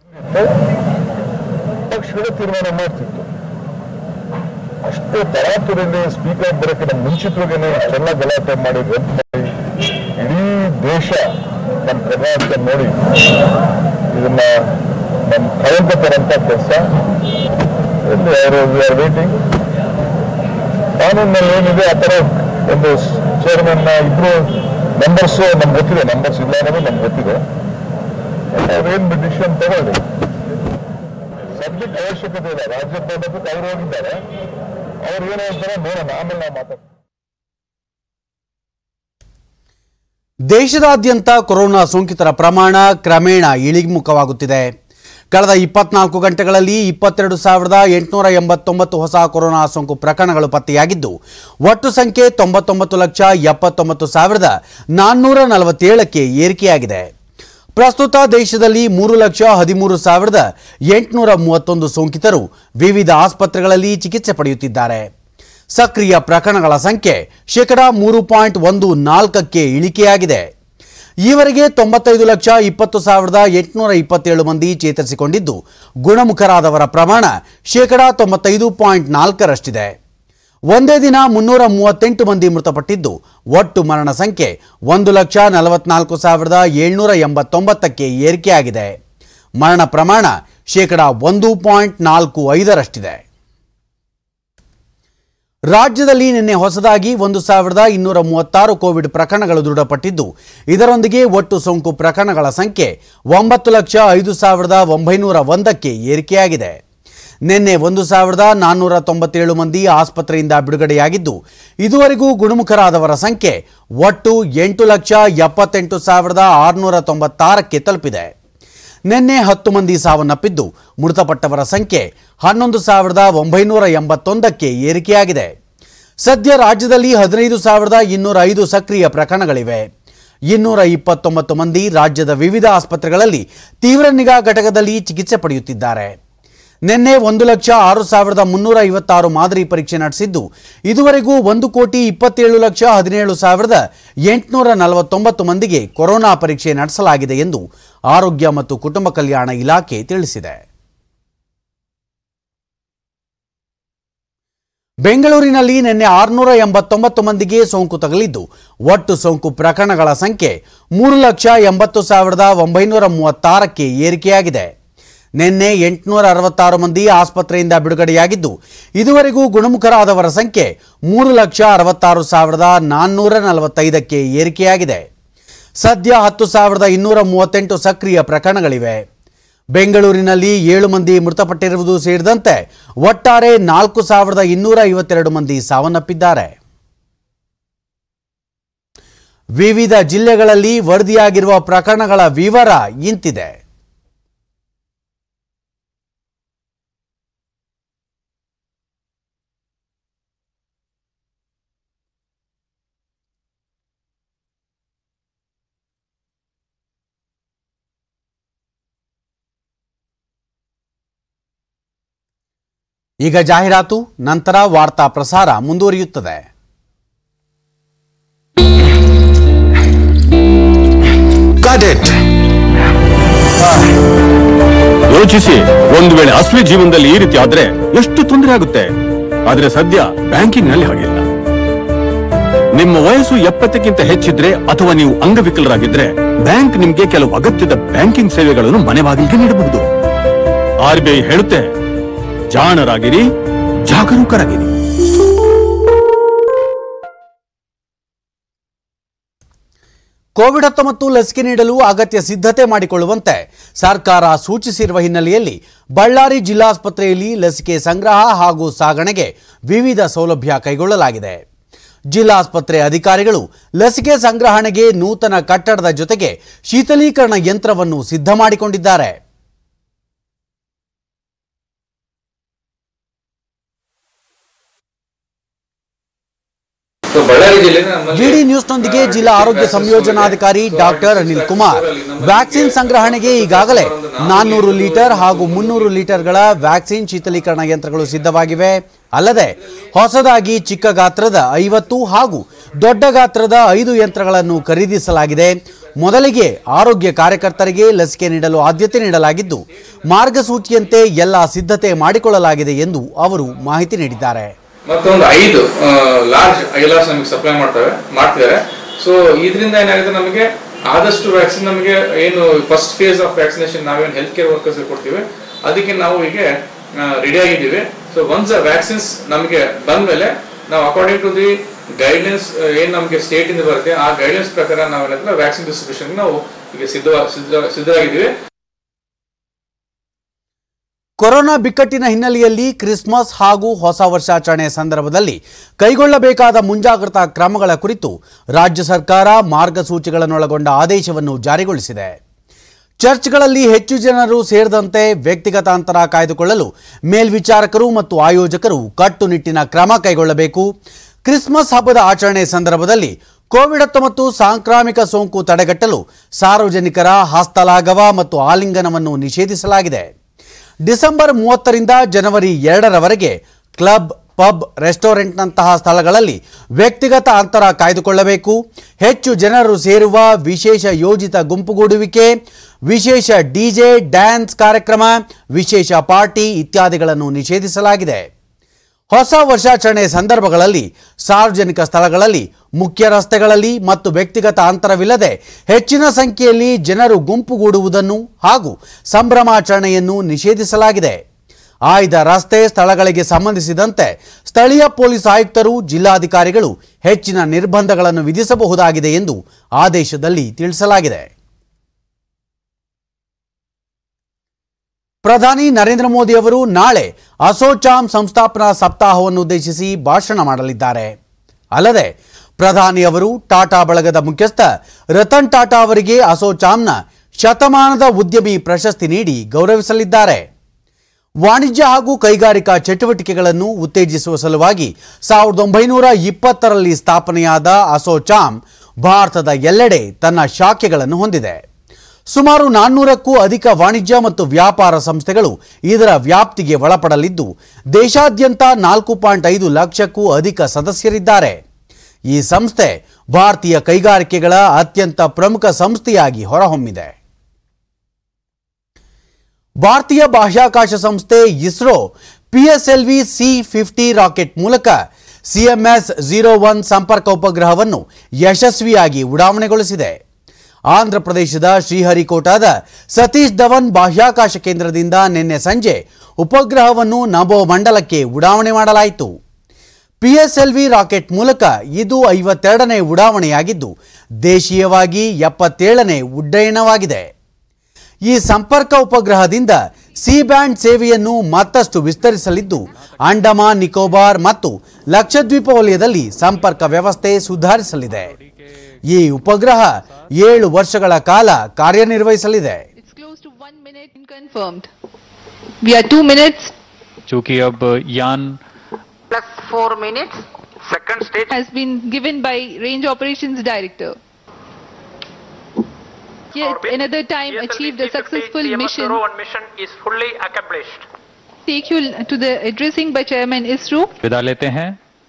S9: ಪಕ್ಷಗಳೇ ತೀರ್ಮಾನ ಮಾಡ್ತಿತ್ತು ಅಷ್ಟೇ ತರಾತುರಿಯಲ್ಲಿ ಸ್ಪೀಕರ್ ಬರೋಕ್ಕಿಂತ ಮುಂಚಿತವಾಗೇನೆ ಇಷ್ಟೆಲ್ಲ ಗಲಾಟೆ ಮಾಡಿ ರದ್ದು ಮಾಡಿ ಇಡೀ ದೇಶ ನಮ್ಮ ಕರ್ನಾಟಕ ನೋಡಿ ಇದನ್ನ ನಮ್ಮ ಕಳಂಕ ತರಂತ ಕೆಲಸ ಎಲ್ಲಿ ಅವರು ಆರ್ ವೇಟಿಂಗ್ ಕಾನೂನಲ್ಲಿ ಏನಿದೆ ಆ ಥರ ಒಂದು ಚೇರ್ಮನ್ ಇಬ್ರು ನಂಬರ್ಸ್ ನಮ್ಗೆ ಗೊತ್ತಿದೆ ನಂಬರ್ಸ್ ಇಲ್ಲ ಅನ್ನೋದು ನಮ್ಗೆ ಗೊತ್ತಿದೆ ಅವ್ರೇನ್ ಡಿಸಿಷನ್ ತಗೊಳ್ಳಿ ಸಬ್ಜೆಕ್ಟ್ ಅವಶ್ಯಕತೆ ಇಲ್ಲ ರಾಜ್ಯಪಾಲಕ್ಕೆ ಅವರು ಹೋಗಿದ್ದಾರೆ ಅವ್ರು ಏನು ಹೇಳ್ತಾರೆ ನೋಡೋಣ ಆಮೇಲೆ ನಾವು ಮಾತಾಡ್ತೀವಿ
S1: ದೇಶದಾದ್ಯಂತ ಕೊರೋನಾ ಸೋಂಕಿತರ ಪ್ರಮಾಣ ಕ್ರಮೇಣ ಇಳಿಮುಖವಾಗುತ್ತಿದೆ ಕಳೆದ ಇಪ್ಪತ್ನಾಲ್ಕು ಗಂಟೆಗಳಲ್ಲಿ ಇಪ್ಪತ್ತೆರಡು ಸಾವಿರದ ಎಂಟುನೂರ ಎಂಬತ್ತೊಂಬತ್ತು ಹೊಸ ಕೊರೋನಾ ಸೋಂಕು ಪ್ರಕರಣಗಳು ಪತ್ತೆಯಾಗಿದ್ದು ಒಟ್ಟು ಸಂಖ್ಯೆ ತೊಂಬತ್ತೊಂಬತ್ತು ಲಕ್ಷ ಎಪ್ಪತ್ತೊಂಬತ್ತು ಸಾವಿರದ ನಾನ್ನೂರ ನಲವತ್ತೇಳಕ್ಕೆ ಏರಿಕೆಯಾಗಿದೆ ಪ್ರಸ್ತುತ ದೇಶದಲ್ಲಿ ಮೂರು ಲಕ್ಷ ಹದಿಮೂರು ಸಾವಿರದ ಎಂಟುನೂರ ಮೂವತ್ತೊಂದು ಸೋಂಕಿತರು ವಿವಿಧ ಆಸ್ಪತ್ರೆಗಳಲ್ಲಿ ಚಿಕಿತ್ಸೆ ಪಡೆಯುತ್ತಿದ್ದಾರೆ ಸಕ್ರಿಯ ಪ್ರಕರಣಗಳ ಸಂಖ್ಯೆ ಶೇಕಡಾ ಮೂರು ಪಾಯಿಂಟ್ ಒಂದು ನಾಲ್ಕಕ್ಕೆ ಇಳಿಕೆಯಾಗಿದೆ ಈವರೆಗೆ ತೊಂಬತ್ತೈದು ಲಕ್ಷ ಇಪ್ಪತ್ತು ಸಾವಿರದ ಎಂಟುನೂರ ಇಪ್ಪತ್ತೇಳು ಮಂದಿ ಚೇತರಿಸಿಕೊಂಡಿದ್ದು ಗುಣಮುಖರಾದವರ ಪ್ರಮಾಣ ಶೇಕಡಾ ತೊಂಬತ್ತೈದು ಪಾಯಿಂಟ್ ನಾಲ್ಕರಷ್ಟಿದೆ ಒಂದೇ ದಿನ ಮುನ್ನೂರ ಮೂವತ್ತೆಂಟು ಮಂದಿ ಮೃತಪಟ್ಟಿದ್ದು ಒಟ್ಟು ಮರಣ ಸಂಖ್ಯೆ ಒಂದು ಲಕ್ಷ ನಲವತ್ನಾಲ್ಕು ಸಾವಿರದ ಏಳ್ನೂರ ಎಂಬತ್ತೊಂಬತ್ತಕ್ಕೆ ಏರಿಕೆಯಾಗಿದೆ ಮರಣ ಪ್ರಮಾಣ ಶೇಕಡಾ ಒಂದು ಪಾಯಿಂಟ್ ನಾಲ್ಕು ಐದರಷ್ಟಿದೆ ರಾಜ್ಯದಲ್ಲಿ ನಿನ್ನೆ ಹೊಸದಾಗಿ ಒಂದು ಸಾವಿರದ ಇನ್ನೂರ ಮೂವತ್ತಾರು ಕೋವಿಡ್ ಪ್ರಕರಣಗಳು ದೃಢಪಟ್ಟಿದ್ದು ಇದರೊಂದಿಗೆ ಒಟ್ಟು ಸೋಂಕು ಪ್ರಕರಣಗಳ ಸಂಖ್ಯೆ ಒಂಬತ್ತು ಲಕ್ಷ ಐದು ಸಾವಿರದ ಒಂಬೈನೂರ ಒಂದಕ್ಕೆ ಏರಿಕೆಯಾಗಿದೆ ನಿನ್ನೆ ಒಂದು ಸಾವಿರದ ನಾನ್ನೂರ ತೊಂಬತ್ತೇಳು ಮಂದಿ ಆಸ್ಪತ್ರೆಯಿಂದ ಬಿಡುಗಡೆಯಾಗಿದ್ದು ಇದುವರೆಗೂ ಗುಣಮುಖರಾದವರ ಸಂಖ್ಯೆ ಒಟ್ಟು ಎಂಟು ಲಕ್ಷ ಎಪ್ಪತ್ತೆಂಟು ಸಾವಿರದ ಆರುನೂರ ತೊಂಬತ್ತಾರಕ್ಕೆ ತಲುಪಿದೆ ನಿನ್ನೆ ಹತ್ತು ಮಂದಿ ಸಾವನ್ನಪ್ಪಿದ್ದು ಮೃತಪಟ್ಟವರ ಸಂಖ್ಯೆ ಹನ್ನೊಂದು ಸಾವಿರದ ಒಂಬೈನೂರ ಎಂಬತ್ತೊಂದಕ್ಕೆ ಏರಿಕೆಯಾಗಿದೆ ಸದ್ಯ ರಾಜ್ಯದಲ್ಲಿ ಹದಿನೈದು ಸಾವಿರದ ಇನ್ನೂರ ಐದು ಸಕ್ರಿಯ ಪ್ರಕರಣಗಳಿವೆ ಇನ್ನೂರ ಇಪ್ಪತ್ತೊಂಬತ್ತು ಮಂದಿ ರಾಜ್ಯದ ವಿವಿಧ ಆಸ್ಪತ್ರೆಗಳಲ್ಲಿ ತೀವ್ರ ನಿಗಾ ಘಟಕದಲ್ಲಿ ಚಿಕಿತ್ಸೆ ಪಡೆಯುತ್ತಿದ್ದಾರೆ ನಿನ್ನೆ ಒಂದು ಲಕ್ಷ ಆರು ಸಾವಿರದ ಮುನ್ನೂರ ಐವತ್ತಾರು ಮಾದರಿ ಪರೀಕ್ಷೆ ನಡೆಸಿದ್ದು ಇದುವರೆಗೂ ಒಂದು ಕೋಟಿ ಇಪ್ಪತ್ತೇಳು ಲಕ್ಷ ಹದಿನೇಳು ಸಾವಿರದ ಎಂಟುನೂರ ನಲವತ್ತೊಂಬತ್ತು ಮಂದಿಗೆ ಕೊರೋನಾ ಪರೀಕ್ಷೆ ನಡೆಸಲಾಗಿದೆ ಎಂದು ಆರೋಗ್ಯ ಮತ್ತು ಕುಟುಂಬ ಕಲ್ಯಾಣ ಇಲಾಖೆ ತಿಳಿಸಿದೆ ಬೆಂಗಳೂರಿನಲ್ಲಿ ನಿನ್ನೆ ಆರುನೂರ ಎಂಬತ್ತೊಂಬತ್ತು ಮಂದಿಗೆ ಸೋಂಕು ತಗುಲಿದ್ದು ಒಟ್ಟು ಸೋಂಕು ಪ್ರಕರಣಗಳ ಸಂಖ್ಯೆ ಮೂರು ಲಕ್ಷ ಎಂಬತ್ತು ಸಾವಿರದ ಒಂಬೈನೂರ ಮೂವತ್ತಾರಕ್ಕೆ ಏರಿಕೆಯಾಗಿದೆ ನಿನ್ನೆ ಎಂಟುನೂರ ಅರವತ್ತಾರು ಮಂದಿ ಆಸ್ಪತ್ರೆಯಿಂದ ಬಿಡುಗಡೆಯಾಗಿದ್ದು ಇದುವರೆಗೂ ಗುಣಮುಖರಾದವರ ಸಂಖ್ಯೆ ಮೂರು ಲಕ್ಷ ಅರವತ್ತಾರು ಸಾವಿರದ ನಾನ್ನೂರ ನಲವತ್ತೈದಕ್ಕೆ ಏರಿಕೆಯಾಗಿದೆ ಸದ್ಯ ಹತ್ತು ಸಾವಿರದ ಇನ್ನೂರ ಮೂವತ್ತೆಂಟು ಸಕ್ರಿಯ ಪ್ರಕರಣಗಳಿವೆ ಬೆಂಗಳೂರಿನಲ್ಲಿ ಏಳು ಮಂದಿ ಮೃತಪಟ್ಟಿರುವುದು ಸೇರಿದಂತೆ ಒಟ್ಟಾರೆ ನಾಲ್ಕು ಸಾವಿರದ ಇನ್ನೂರ ಐವತ್ತೆರಡು ಮಂದಿ ಸಾವನ್ನಪ್ಪಿದ್ದಾರೆ ವಿವಿಧ ಜಿಲ್ಲೆಗಳಲ್ಲಿ ವರದಿಯಾಗಿರುವ ಪ್ರಕರಣಗಳ ವಿವರ ಇಂತಿದೆ ಈಗ ಜಾಹೀರಾತು ನಂತರ ವಾರ್ತಾ ಪ್ರಸಾರ ಮುಂದುವರಿಯುತ್ತದೆ
S10: ಯೋಚಿಸಿ ಒಂದು ವೇಳೆ ಅಸಲಿ ಜೀವನದಲ್ಲಿ ಈ ರೀತಿ ಆದ್ರೆ ಎಷ್ಟು ತೊಂದರೆ ಆಗುತ್ತೆ ಆದ್ರೆ ಸದ್ಯ ಬ್ಯಾಂಕಿಂಗ್ ನಲ್ಲಿ ಹಾಗಿಲ್ಲ ನಿಮ್ಮ ವಯಸ್ಸು ಎಪ್ಪತ್ತಕ್ಕಿಂತ ಹೆಚ್ಚಿದ್ರೆ ಅಥವಾ ನೀವು ಅಂಗವಿಕಲರಾಗಿದ್ರೆ ಬ್ಯಾಂಕ್ ನಿಮ್ಗೆ ಕೆಲವು ಅಗತ್ಯದ ಬ್ಯಾಂಕಿಂಗ್ ಸೇವೆಗಳನ್ನು ಮನೆ ಬಾಗಿಲಿಗೆ ನೀಡಬಹುದು ಆರ್ ಬಿ ಐ ಹೇಳುತ್ತೆ ಜಾಣರಾಗಿರಿ ಜಾಗರೂಕರಾಗಿರಿ
S1: ಕೋವಿಡ್ ಹತ್ತೊಂಬತ್ತು ಲಸಿಕೆ ನೀಡಲು ಅಗತ್ಯ ಸಿದ್ಧತೆ ಮಾಡಿಕೊಳ್ಳುವಂತೆ ಸರ್ಕಾರ ಸೂಚಿಸಿರುವ ಹಿನ್ನೆಲೆಯಲ್ಲಿ ಬಳ್ಳಾರಿ ಜಿಲ್ಲಾಸ್ಪತ್ರೆಯಲ್ಲಿ ಲಸಿಕೆ ಸಂಗ್ರಹ ಹಾಗೂ ಸಾಗಣೆಗೆ ವಿವಿಧ ಸೌಲಭ್ಯ ಕೈಗೊಳ್ಳಲಾಗಿದೆ ಜಿಲ್ಲಾಸ್ಪತ್ರೆ ಅಧಿಕಾರಿಗಳು ಲಸಿಕೆ ಸಂಗ್ರಹಣೆಗೆ ನೂತನ ಕಟ್ಟಡದ ಜೊತೆಗೆ ಶೀತಲೀಕರಣ ಯಂತ್ರವನ್ನು ಸಿದ್ಧ ಮಾಡಿಕೊಂಡಿದ್ದಾರೆ ಜಿಡಿ ನ್ಯೂಸ್ನೊಂದಿಗೆ ಜಿಲ್ಲಾ ಆರೋಗ್ಯ ಸಂಯೋಜನಾಧಿಕಾರಿ ಡಾಕ್ಟರ್ ಅನಿಲ್ ಕುಮಾರ್ ವ್ಯಾಕ್ಸಿನ್ ಸಂಗ್ರಹಣೆಗೆ ಈಗಾಗಲೇ ನಾನ್ನೂರು ಲೀಟರ್ ಹಾಗೂ ಮುನ್ನೂರು ಲೀಟರ್ಗಳ ವ್ಯಾಕ್ಸಿನ್ ಶೀತಲೀಕರಣ ಯಂತ್ರಗಳು ಸಿದ್ಧವಾಗಿವೆ ಅಲ್ಲದೆ ಹೊಸದಾಗಿ ಚಿಕ್ಕ ಗಾತ್ರದ ಐವತ್ತು ಹಾಗೂ ದೊಡ್ಡ ಗಾತ್ರದ ಐದು ಯಂತ್ರಗಳನ್ನು ಖರೀದಿಸಲಾಗಿದೆ ಮೊದಲಿಗೆ ಆರೋಗ್ಯ ಕಾರ್ಯಕರ್ತರಿಗೆ ಲಸಿಕೆ ನೀಡಲು ಆದ್ಯತೆ ನೀಡಲಾಗಿದ್ದು ಮಾರ್ಗಸೂಚಿಯಂತೆ ಎಲ್ಲ ಸಿದ್ಧತೆ ಮಾಡಿಕೊಳ್ಳಲಾಗಿದೆ ಎಂದು ಅವರು ಮಾಹಿತಿ ನೀಡಿದ್ದಾರೆ
S11: ಮತ್ತೊಂದು ಐದು ಲಾರ್ಜ್ ಐಲಾಸ್ ನಮಗೆ ಸಪ್ಲೈ ಮಾಡ್ತವೆ ಮಾಡ್ತಿದ್ದಾರೆ ಸೊ ಇದರಿಂದ ಏನಾಗುತ್ತೆ ನಮಗೆ ಆದಷ್ಟು ವ್ಯಾಕ್ಸಿನ್ ನಮಗೆ ಏನು ಫಸ್ಟ್ ಫೇಸ್ ಆಫ್ ವ್ಯಾಕ್ಸಿನೇಷನ್ ನಾವೇನು ಹೆಲ್ತ್ ಕೇರ್ ವರ್ಕರ್ಸ್ ಕೊಡ್ತೀವಿ ಅದಕ್ಕೆ ನಾವು ಈಗ ರೆಡಿ ಆಗಿದ್ದೀವಿ ಸೊ ಒನ್ಸ್ ವ್ಯಾಕ್ಸಿನ್ಸ್ ನಮಗೆ ಬಂದ್ಮೇಲೆ ನಾವು ಅಕಾರ್ಡಿಂಗ್ ಟು ದಿ ಗೈಡ್ಲೈನ್ಸ್ ಏನ್ ನಮಗೆ ಸ್ಟೇಟ್ ಇಂದ ಬರುತ್ತೆ ಆ ಗೈಡ್ಲೈನ್ಸ್ ಪ್ರಕಾರ ನಾವೇನಾದ್ರೆ ವ್ಯಾಕ್ಸಿನ್ ಡಿಸ್ಟ್ರಿಬ್ಯೂಷನ್ ನಾವು ಈಗ ಸಿದ್ಧ ಸಿದ್ಧ ಸಿದ್ಧರಾಗಿದ್ದೀವಿ
S1: ಕೊರೋನಾ ಬಿಕ್ಕಟ್ಟಿನ ಹಿನ್ನೆಲೆಯಲ್ಲಿ ಕ್ರಿಸ್ಮಸ್ ಹಾಗೂ ಹೊಸ ವರ್ಷಾಚರಣೆ ಸಂದರ್ಭದಲ್ಲಿ ಕೈಗೊಳ್ಳಬೇಕಾದ ಮುಂಜಾಗ್ರತಾ ಕ್ರಮಗಳ ಕುರಿತು ರಾಜ್ಯ ಸರ್ಕಾರ ಮಾರ್ಗಸೂಚಿಗಳನ್ನೊಳಗೊಂಡ ಆದೇಶವನ್ನು ಜಾರಿಗೊಳಿಸಿದೆ ಚರ್ಚ್ಗಳಲ್ಲಿ ಹೆಚ್ಚು ಜನರು ಸೇರಿದಂತೆ ವ್ಯಕ್ತಿಗತ ಅಂತರ ಕಾಯ್ದುಕೊಳ್ಳಲು ಮೇಲ್ವಿಚಾರಕರು ಮತ್ತು ಆಯೋಜಕರು ಕಟ್ಟುನಿಟ್ಟಿನ ಕ್ರಮ ಕೈಗೊಳ್ಳಬೇಕು ಕ್ರಿಸ್ಮಸ್ ಹಬ್ಬದ ಆಚರಣೆ ಸಂದರ್ಭದಲ್ಲಿ ಕೋವಿಡ್ ಹತ್ತೊಂಬತ್ತು ಸಾಂಕ್ರಾಮಿಕ ಸೋಂಕು ತಡೆಗಟ್ಟಲು ಸಾರ್ವಜನಿಕರ ಹಸ್ತಲಾಘವ ಮತ್ತು ಆಲಿಂಗನವನ್ನು ನಿಷೇಧಿಸಲಾಗಿದೆ ಡಿಸೆಂಬರ್ ಮೂವತ್ತರಿಂದ ಜನವರಿ ಎರಡರವರೆಗೆ ಕ್ಲಬ್ ಪಬ್ ರೆಸ್ಟೋರೆಂಟ್ನಂತಹ ಸ್ಥಳಗಳಲ್ಲಿ ವ್ಯಕ್ತಿಗತ ಅಂತರ ಕಾಯ್ದುಕೊಳ್ಳಬೇಕು ಹೆಚ್ಚು ಜನರು ಸೇರುವ ವಿಶೇಷ ಯೋಜಿತ ಗುಂಪುಗೂಡುವಿಕೆ ವಿಶೇಷ ಡಿಜೆ ಡ್ಯಾನ್ಸ್ ಕಾರ್ಯಕ್ರಮ ವಿಶೇಷ ಪಾರ್ಟಿ ಇತ್ಯಾದಿಗಳನ್ನು ನಿಷೇಧಿಸಲಾಗಿದೆ ಹೊಸ ವರ್ಷಾಚರಣೆ ಸಂದರ್ಭಗಳಲ್ಲಿ ಸಾರ್ವಜನಿಕ ಸ್ಥಳಗಳಲ್ಲಿ ಮುಖ್ಯ ರಸ್ತೆಗಳಲ್ಲಿ ಮತ್ತು ವ್ಯಕ್ತಿಗತ ಅಂತರವಿಲ್ಲದೆ ಹೆಚ್ಚಿನ ಸಂಖ್ಯೆಯಲ್ಲಿ ಜನರು ಗುಂಪುಗೂಡುವುದನ್ನು ಹಾಗೂ ಸಂಭ್ರಮಾಚರಣೆಯನ್ನು ನಿಷೇಧಿಸಲಾಗಿದೆ ಆಯ್ದ ರಸ್ತೆ ಸ್ಥಳಗಳಿಗೆ ಸಂಬಂಧಿಸಿದಂತೆ ಸ್ಥಳೀಯ ಪೊಲೀಸ್ ಆಯುಕ್ತರು ಜಿಲ್ಲಾಧಿಕಾರಿಗಳು ಹೆಚ್ಚಿನ ನಿರ್ಬಂಧಗಳನ್ನು ವಿಧಿಸಬಹುದಾಗಿದೆ ಎಂದು ಆದೇಶದಲ್ಲಿ ತಿಳಿಸಲಾಗಿದೆ ಪ್ರಧಾನಿ ನರೇಂದ್ರ ಮೋದಿ ಅವರು ನಾಳೆ ಅಸೋಚಾಮ್ ಸಂಸ್ಥಾಪನಾ ಸಪ್ತಾಹವನ್ನು ಉದ್ದೇಶಿಸಿ ಭಾಷಣ ಮಾಡಲಿದ್ದಾರೆ ಅಲ್ಲದೆ ಪ್ರಧಾನಿ ಅವರು ಟಾಟಾ ಬಳಗದ ಮುಖ್ಯಸ್ಥ ರತನ್ ಟಾಟಾ ಅವರಿಗೆ ಅಸೋಚಾಮ್ನ ಶತಮಾನದ ಉದ್ಯಮಿ ಪ್ರಶಸ್ತಿ ನೀಡಿ ಗೌರವಿಸಲಿದ್ದಾರೆ ವಾಣಿಜ್ಯ ಹಾಗೂ ಕೈಗಾರಿಕಾ ಚಟುವಟಿಕೆಗಳನ್ನು ಉತ್ತೇಜಿಸುವ ಸಲುವಾಗಿ ಸಾವಿರದ ಒಂಬೈನೂರ ಇಪ್ಪತ್ತರಲ್ಲಿ ಸ್ಥಾಪನೆಯಾದ ಅಸೋಚಾಮ್ ಭಾರತದ ಎಲ್ಲೆಡೆ ತನ್ನ ಶಾಖೆಗಳನ್ನು ಹೊಂದಿದೆ ಸುಮಾರು ನಾನ್ನೂರಕ್ಕೂ ಅಧಿಕ ವಾಣಿಜ್ಯ ಮತ್ತು ವ್ಯಾಪಾರ ಸಂಸ್ಥೆಗಳು ಇದರ ವ್ಯಾಪ್ತಿಗೆ ಒಳಪಡಲಿದ್ದು ದೇಶಾದ್ಯಂತ ನಾಲ್ಕು ಪಾಯಿಂಟ್ ಐದು ಲಕ್ಷಕ್ಕೂ ಅಧಿಕ ಸದಸ್ಯರಿದ್ದಾರೆ ಈ ಸಂಸ್ಥೆ ಭಾರತೀಯ ಕೈಗಾರಿಕೆಗಳ ಅತ್ಯಂತ ಪ್ರಮುಖ ಸಂಸ್ಥೆಯಾಗಿ ಹೊರಹೊಮ್ಮಿದೆ ಭಾರತೀಯ ಬಾಹ್ಯಾಕಾಶ ಸಂಸ್ಥೆ ISRO PSLV C fifty rocket ಮೂಲಕ ಸಿಎಂಎಸ್ ಝೀರೋ ಒನ್ ಸಂಪರ್ಕ ಉಪಗ್ರಹವನ್ನು ಯಶಸ್ವಿಯಾಗಿ ಉಡಾವಣೆಗೊಳಿಸಿದೆ ಆಂಧ್ರ ಪ್ರದೇಶದ ಶ್ರೀಹರಿಕೋಟಾದ ಸತೀಶ್ ಧವನ್ ಬಾಹ್ಯಾಕಾಶ ಕೇಂದ್ರದಿಂದ ನಿನ್ನೆ ಸಂಜೆ ಉಪಗ್ರಹವನ್ನು ನಭೋಮಂಡಲಕ್ಕೆ ಉಡಾವಣೆ ಮಾಡಲಾಯಿತು ಪಿಎಸ್ಎಲ್ವಿ ರಾಕೆಟ್ ಮೂಲಕ ಇದು ಐವತ್ತೆರಡನೇ ಉಡಾವಣೆಯಾಗಿದ್ದು ದೇಶೀಯವಾಗಿ ಎಪ್ಪತ್ತೇಳನೇ ಉಡ್ಡಯನವಾಗಿದೆ ಈ ಸಂಪರ್ಕ ಉಪಗ್ರಹದಿಂದ ಸಿ ಬ್ಯಾಂಡ್ ಸೇವೆಯನ್ನು ಮತ್ತಷ್ಟು ವಿಸ್ತರಿಸಲಿದ್ದು ಅಂಡಮಾನ್ ನಿಕೋಬಾರ್ ಮತ್ತು ಲಕ್ಷದ್ವೀಪ ವಲಯದಲ್ಲಿ ಸಂಪರ್ಕ ವ್ಯವಸ್ಥೆ ಸುಧಾರಿಸಲಿದೆ ಈ ಉಪಗ್ರಹ ಏಳು ವರ್ಷಗಳ ಕಾಲ ಕಾರ್ಯನಿರ್ವಹಿಸಲಿದೆ
S12: confirmed. We are two minutes
S13: चूंकि अब यान
S12: plus four minutes. Second stage has been given by Range Operations Director. Yet another time achieved a successful mission.
S14: mission is fully accomplished.
S12: Take you to the addressing by Chairman ISRO.
S13: विदा लेते हैं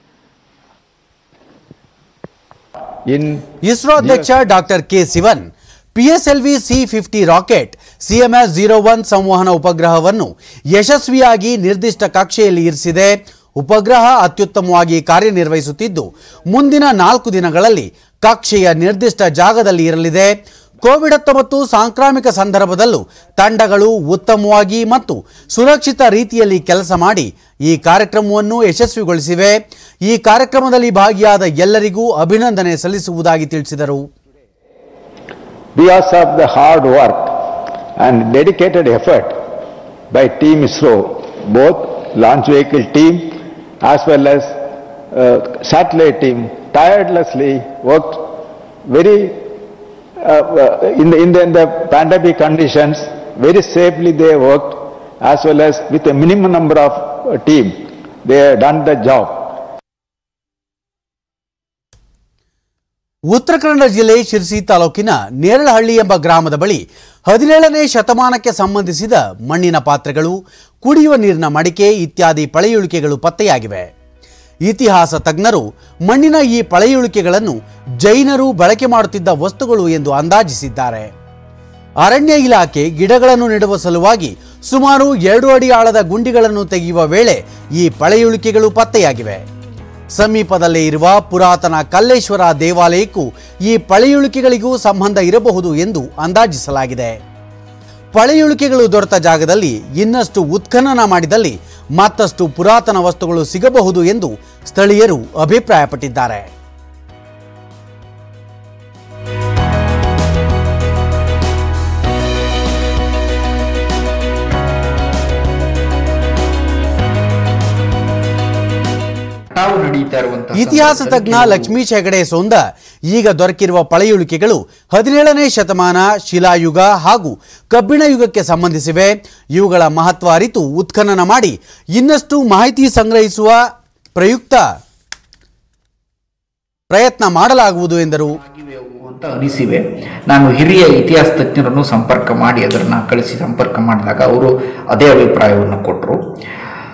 S1: ISRO ಅಧ್ಯಕ್ಷ doctor K Sivan PSLV C fifty rocket CMS zero one ಸಂವಹನ ಉಪಗ್ರಹವನ್ನು ಯಶಸ್ವಿಯಾಗಿ ನಿರ್ದಿಷ್ಟ ಕಕ್ಷೆಯಲ್ಲಿ ಇರಿಸಿದೆ ಉಪಗ್ರಹ ಅತ್ಯುತ್ತಮವಾಗಿ ಕಾರ್ಯನಿರ್ವಹಿಸುತ್ತಿದ್ದು ಮುಂದಿನ ನಾಲ್ಕು ದಿನಗಳಲ್ಲಿ ಕಕ್ಷೆಯ ನಿರ್ದಿಷ್ಟ ಜಾಗದಲ್ಲಿ ಇರಲಿದೆ ಕೋವಿಡ್ ಹತ್ತೊಂಬತ್ತು ಸಾಂಕ್ರಾಮಿಕ ಸಂದರ್ಭದಲ್ಲೂ ತಂಡಗಳು ಉತ್ತಮವಾಗಿ ಮತ್ತು ಸುರಕ್ಷಿತ ರೀತಿಯಲ್ಲಿ ಕೆಲಸ ಮಾಡಿ ಈ ಕಾರ್ಯಕ್ರಮವನ್ನು ಯಶಸ್ವಿಗೊಳಿಸಿವೆ ಈ ಕಾರ್ಯಕ್ರಮದಲ್ಲಿ ಭಾಗಿಯಾದ ಎಲ್ಲರಿಗೂ ಅಭಿನಂದನೆ ಸಲ್ಲಿಸುವುದಾಗಿ ತಿಳಿಸಿದರು
S2: Because of the hard work and dedicated effort by Team ISRO, both launch vehicle team as well as uh, satellite team tirelessly worked very uh, uh, in, the, in, the, in the pandemic conditions, very safely they worked as well as with a minimum number of uh, team. They have done the job.
S1: ಉತ್ತರ ಕನ್ನಡ ಜಿಲ್ಲೆ ಶಿರ್ಸಿ ತಾಲೂಕಿನ ನೇರಳಹಳ್ಳಿ ಎಂಬ ಗ್ರಾಮದ ಬಳಿ ಹದಿನೇಳನೇ ಶತಮಾನಕ್ಕೆ ಸಂಬಂಧಿಸಿದ ಮಣ್ಣಿನ ಪಾತ್ರೆಗಳು ಕುಡಿಯುವ ನೀರಿನ ಮಡಿಕೆ ಇತ್ಯಾದಿ ಪಳೆಯುಳಿಕೆಗಳು ಪತ್ತೆಯಾಗಿವೆ ಇತಿಹಾಸ ತಜ್ಞರು ಮಣ್ಣಿನ ಈ ಪಳೆಯುಳಿಕೆಗಳನ್ನು ಜೈನರು ಬಳಕೆ ಮಾಡುತ್ತಿದ್ದ ವಸ್ತುಗಳು ಎಂದು ಅಂದಾಜಿಸಿದ್ದಾರೆ ಅರಣ್ಯ ಇಲಾಖೆ ಗಿಡಗಳನ್ನು ನೆಡುವ ಸಲುವಾಗಿ ಸುಮಾರು ಎರಡು ಅಡಿ ಆಳದ ಗುಂಡಿಗಳನ್ನು ತೆಗೆಯುವ ವೇಳೆ ಈ ಪಳೆಯುಳಿಕೆಗಳು ಪತ್ತೆಯಾಗಿವೆ ಸಮೀಪದಲ್ಲೇ ಇರುವ ಪುರಾತನ ಕಲ್ಲೇಶ್ವರ ದೇವಾಲಯಕ್ಕೂ ಈ ಪಳೆಯುಳಿಕೆಗಳಿಗೂ ಸಂಬಂಧ ಇರಬಹುದು ಎಂದು ಅಂದಾಜಿಸಲಾಗಿದೆ ಪಳೆಯುಳಿಕೆಗಳು ದೊರೆತ ಜಾಗದಲ್ಲಿ ಇನ್ನಷ್ಟು ಉತ್ಖನನ ಮಾಡಿದಲ್ಲಿ ಮತ್ತಷ್ಟು ಪುರಾತನ ವಸ್ತುಗಳು ಸಿಗಬಹುದು ಎಂದು ಸ್ಥಳೀಯರು ಅಭಿಪ್ರಾಯಪಟ್ಟಿದ್ದಾರೆ
S15: ತಾವು ನಡೀತಾ ಇರುವಂತಹ
S1: ಇತಿಹಾಸ ತಜ್ಞ ಲಕ್ಷ್ಮೀಶ್ ಹೆಗಡೆ ಸೋಂದ ಈಗ ದೊರಕಿರುವ ಪಳೆಯುಳಿಕೆಗಳು ಹದಿನೇಳನೇ ಶತಮಾನ ಶಿಲಾಯುಗ ಹಾಗೂ ಕಬ್ಬಿಣ ಯುಗಕ್ಕೆ ಸಂಬಂಧಿಸಿವೆ ಇವುಗಳ ಮಹತ್ವ ಅರಿತು ಉತ್ಖನನ ಮಾಡಿ ಇನ್ನಷ್ಟು ಮಾಹಿತಿ ಸಂಗ್ರಹಿಸುವ ಪ್ರಯುಕ್ತ ಪ್ರಯತ್ನ ಮಾಡಲಾಗುವುದು ಎಂದರು
S15: ಅಂತ ಅನಿಸಿವೆ ನಾನು ಹಿರಿಯ ಇತಿಹಾಸ ತಜ್ಞರನ್ನು ಸಂಪರ್ಕ ಮಾಡಿ ಅದನ್ನು ಕಳಿಸಿ ಸಂಪರ್ಕ ಮಾಡಿದಾಗ ಅವರು ಅದೇ ಅಭಿಪ್ರಾಯವನ್ನು ಕೊಟ್ಟರು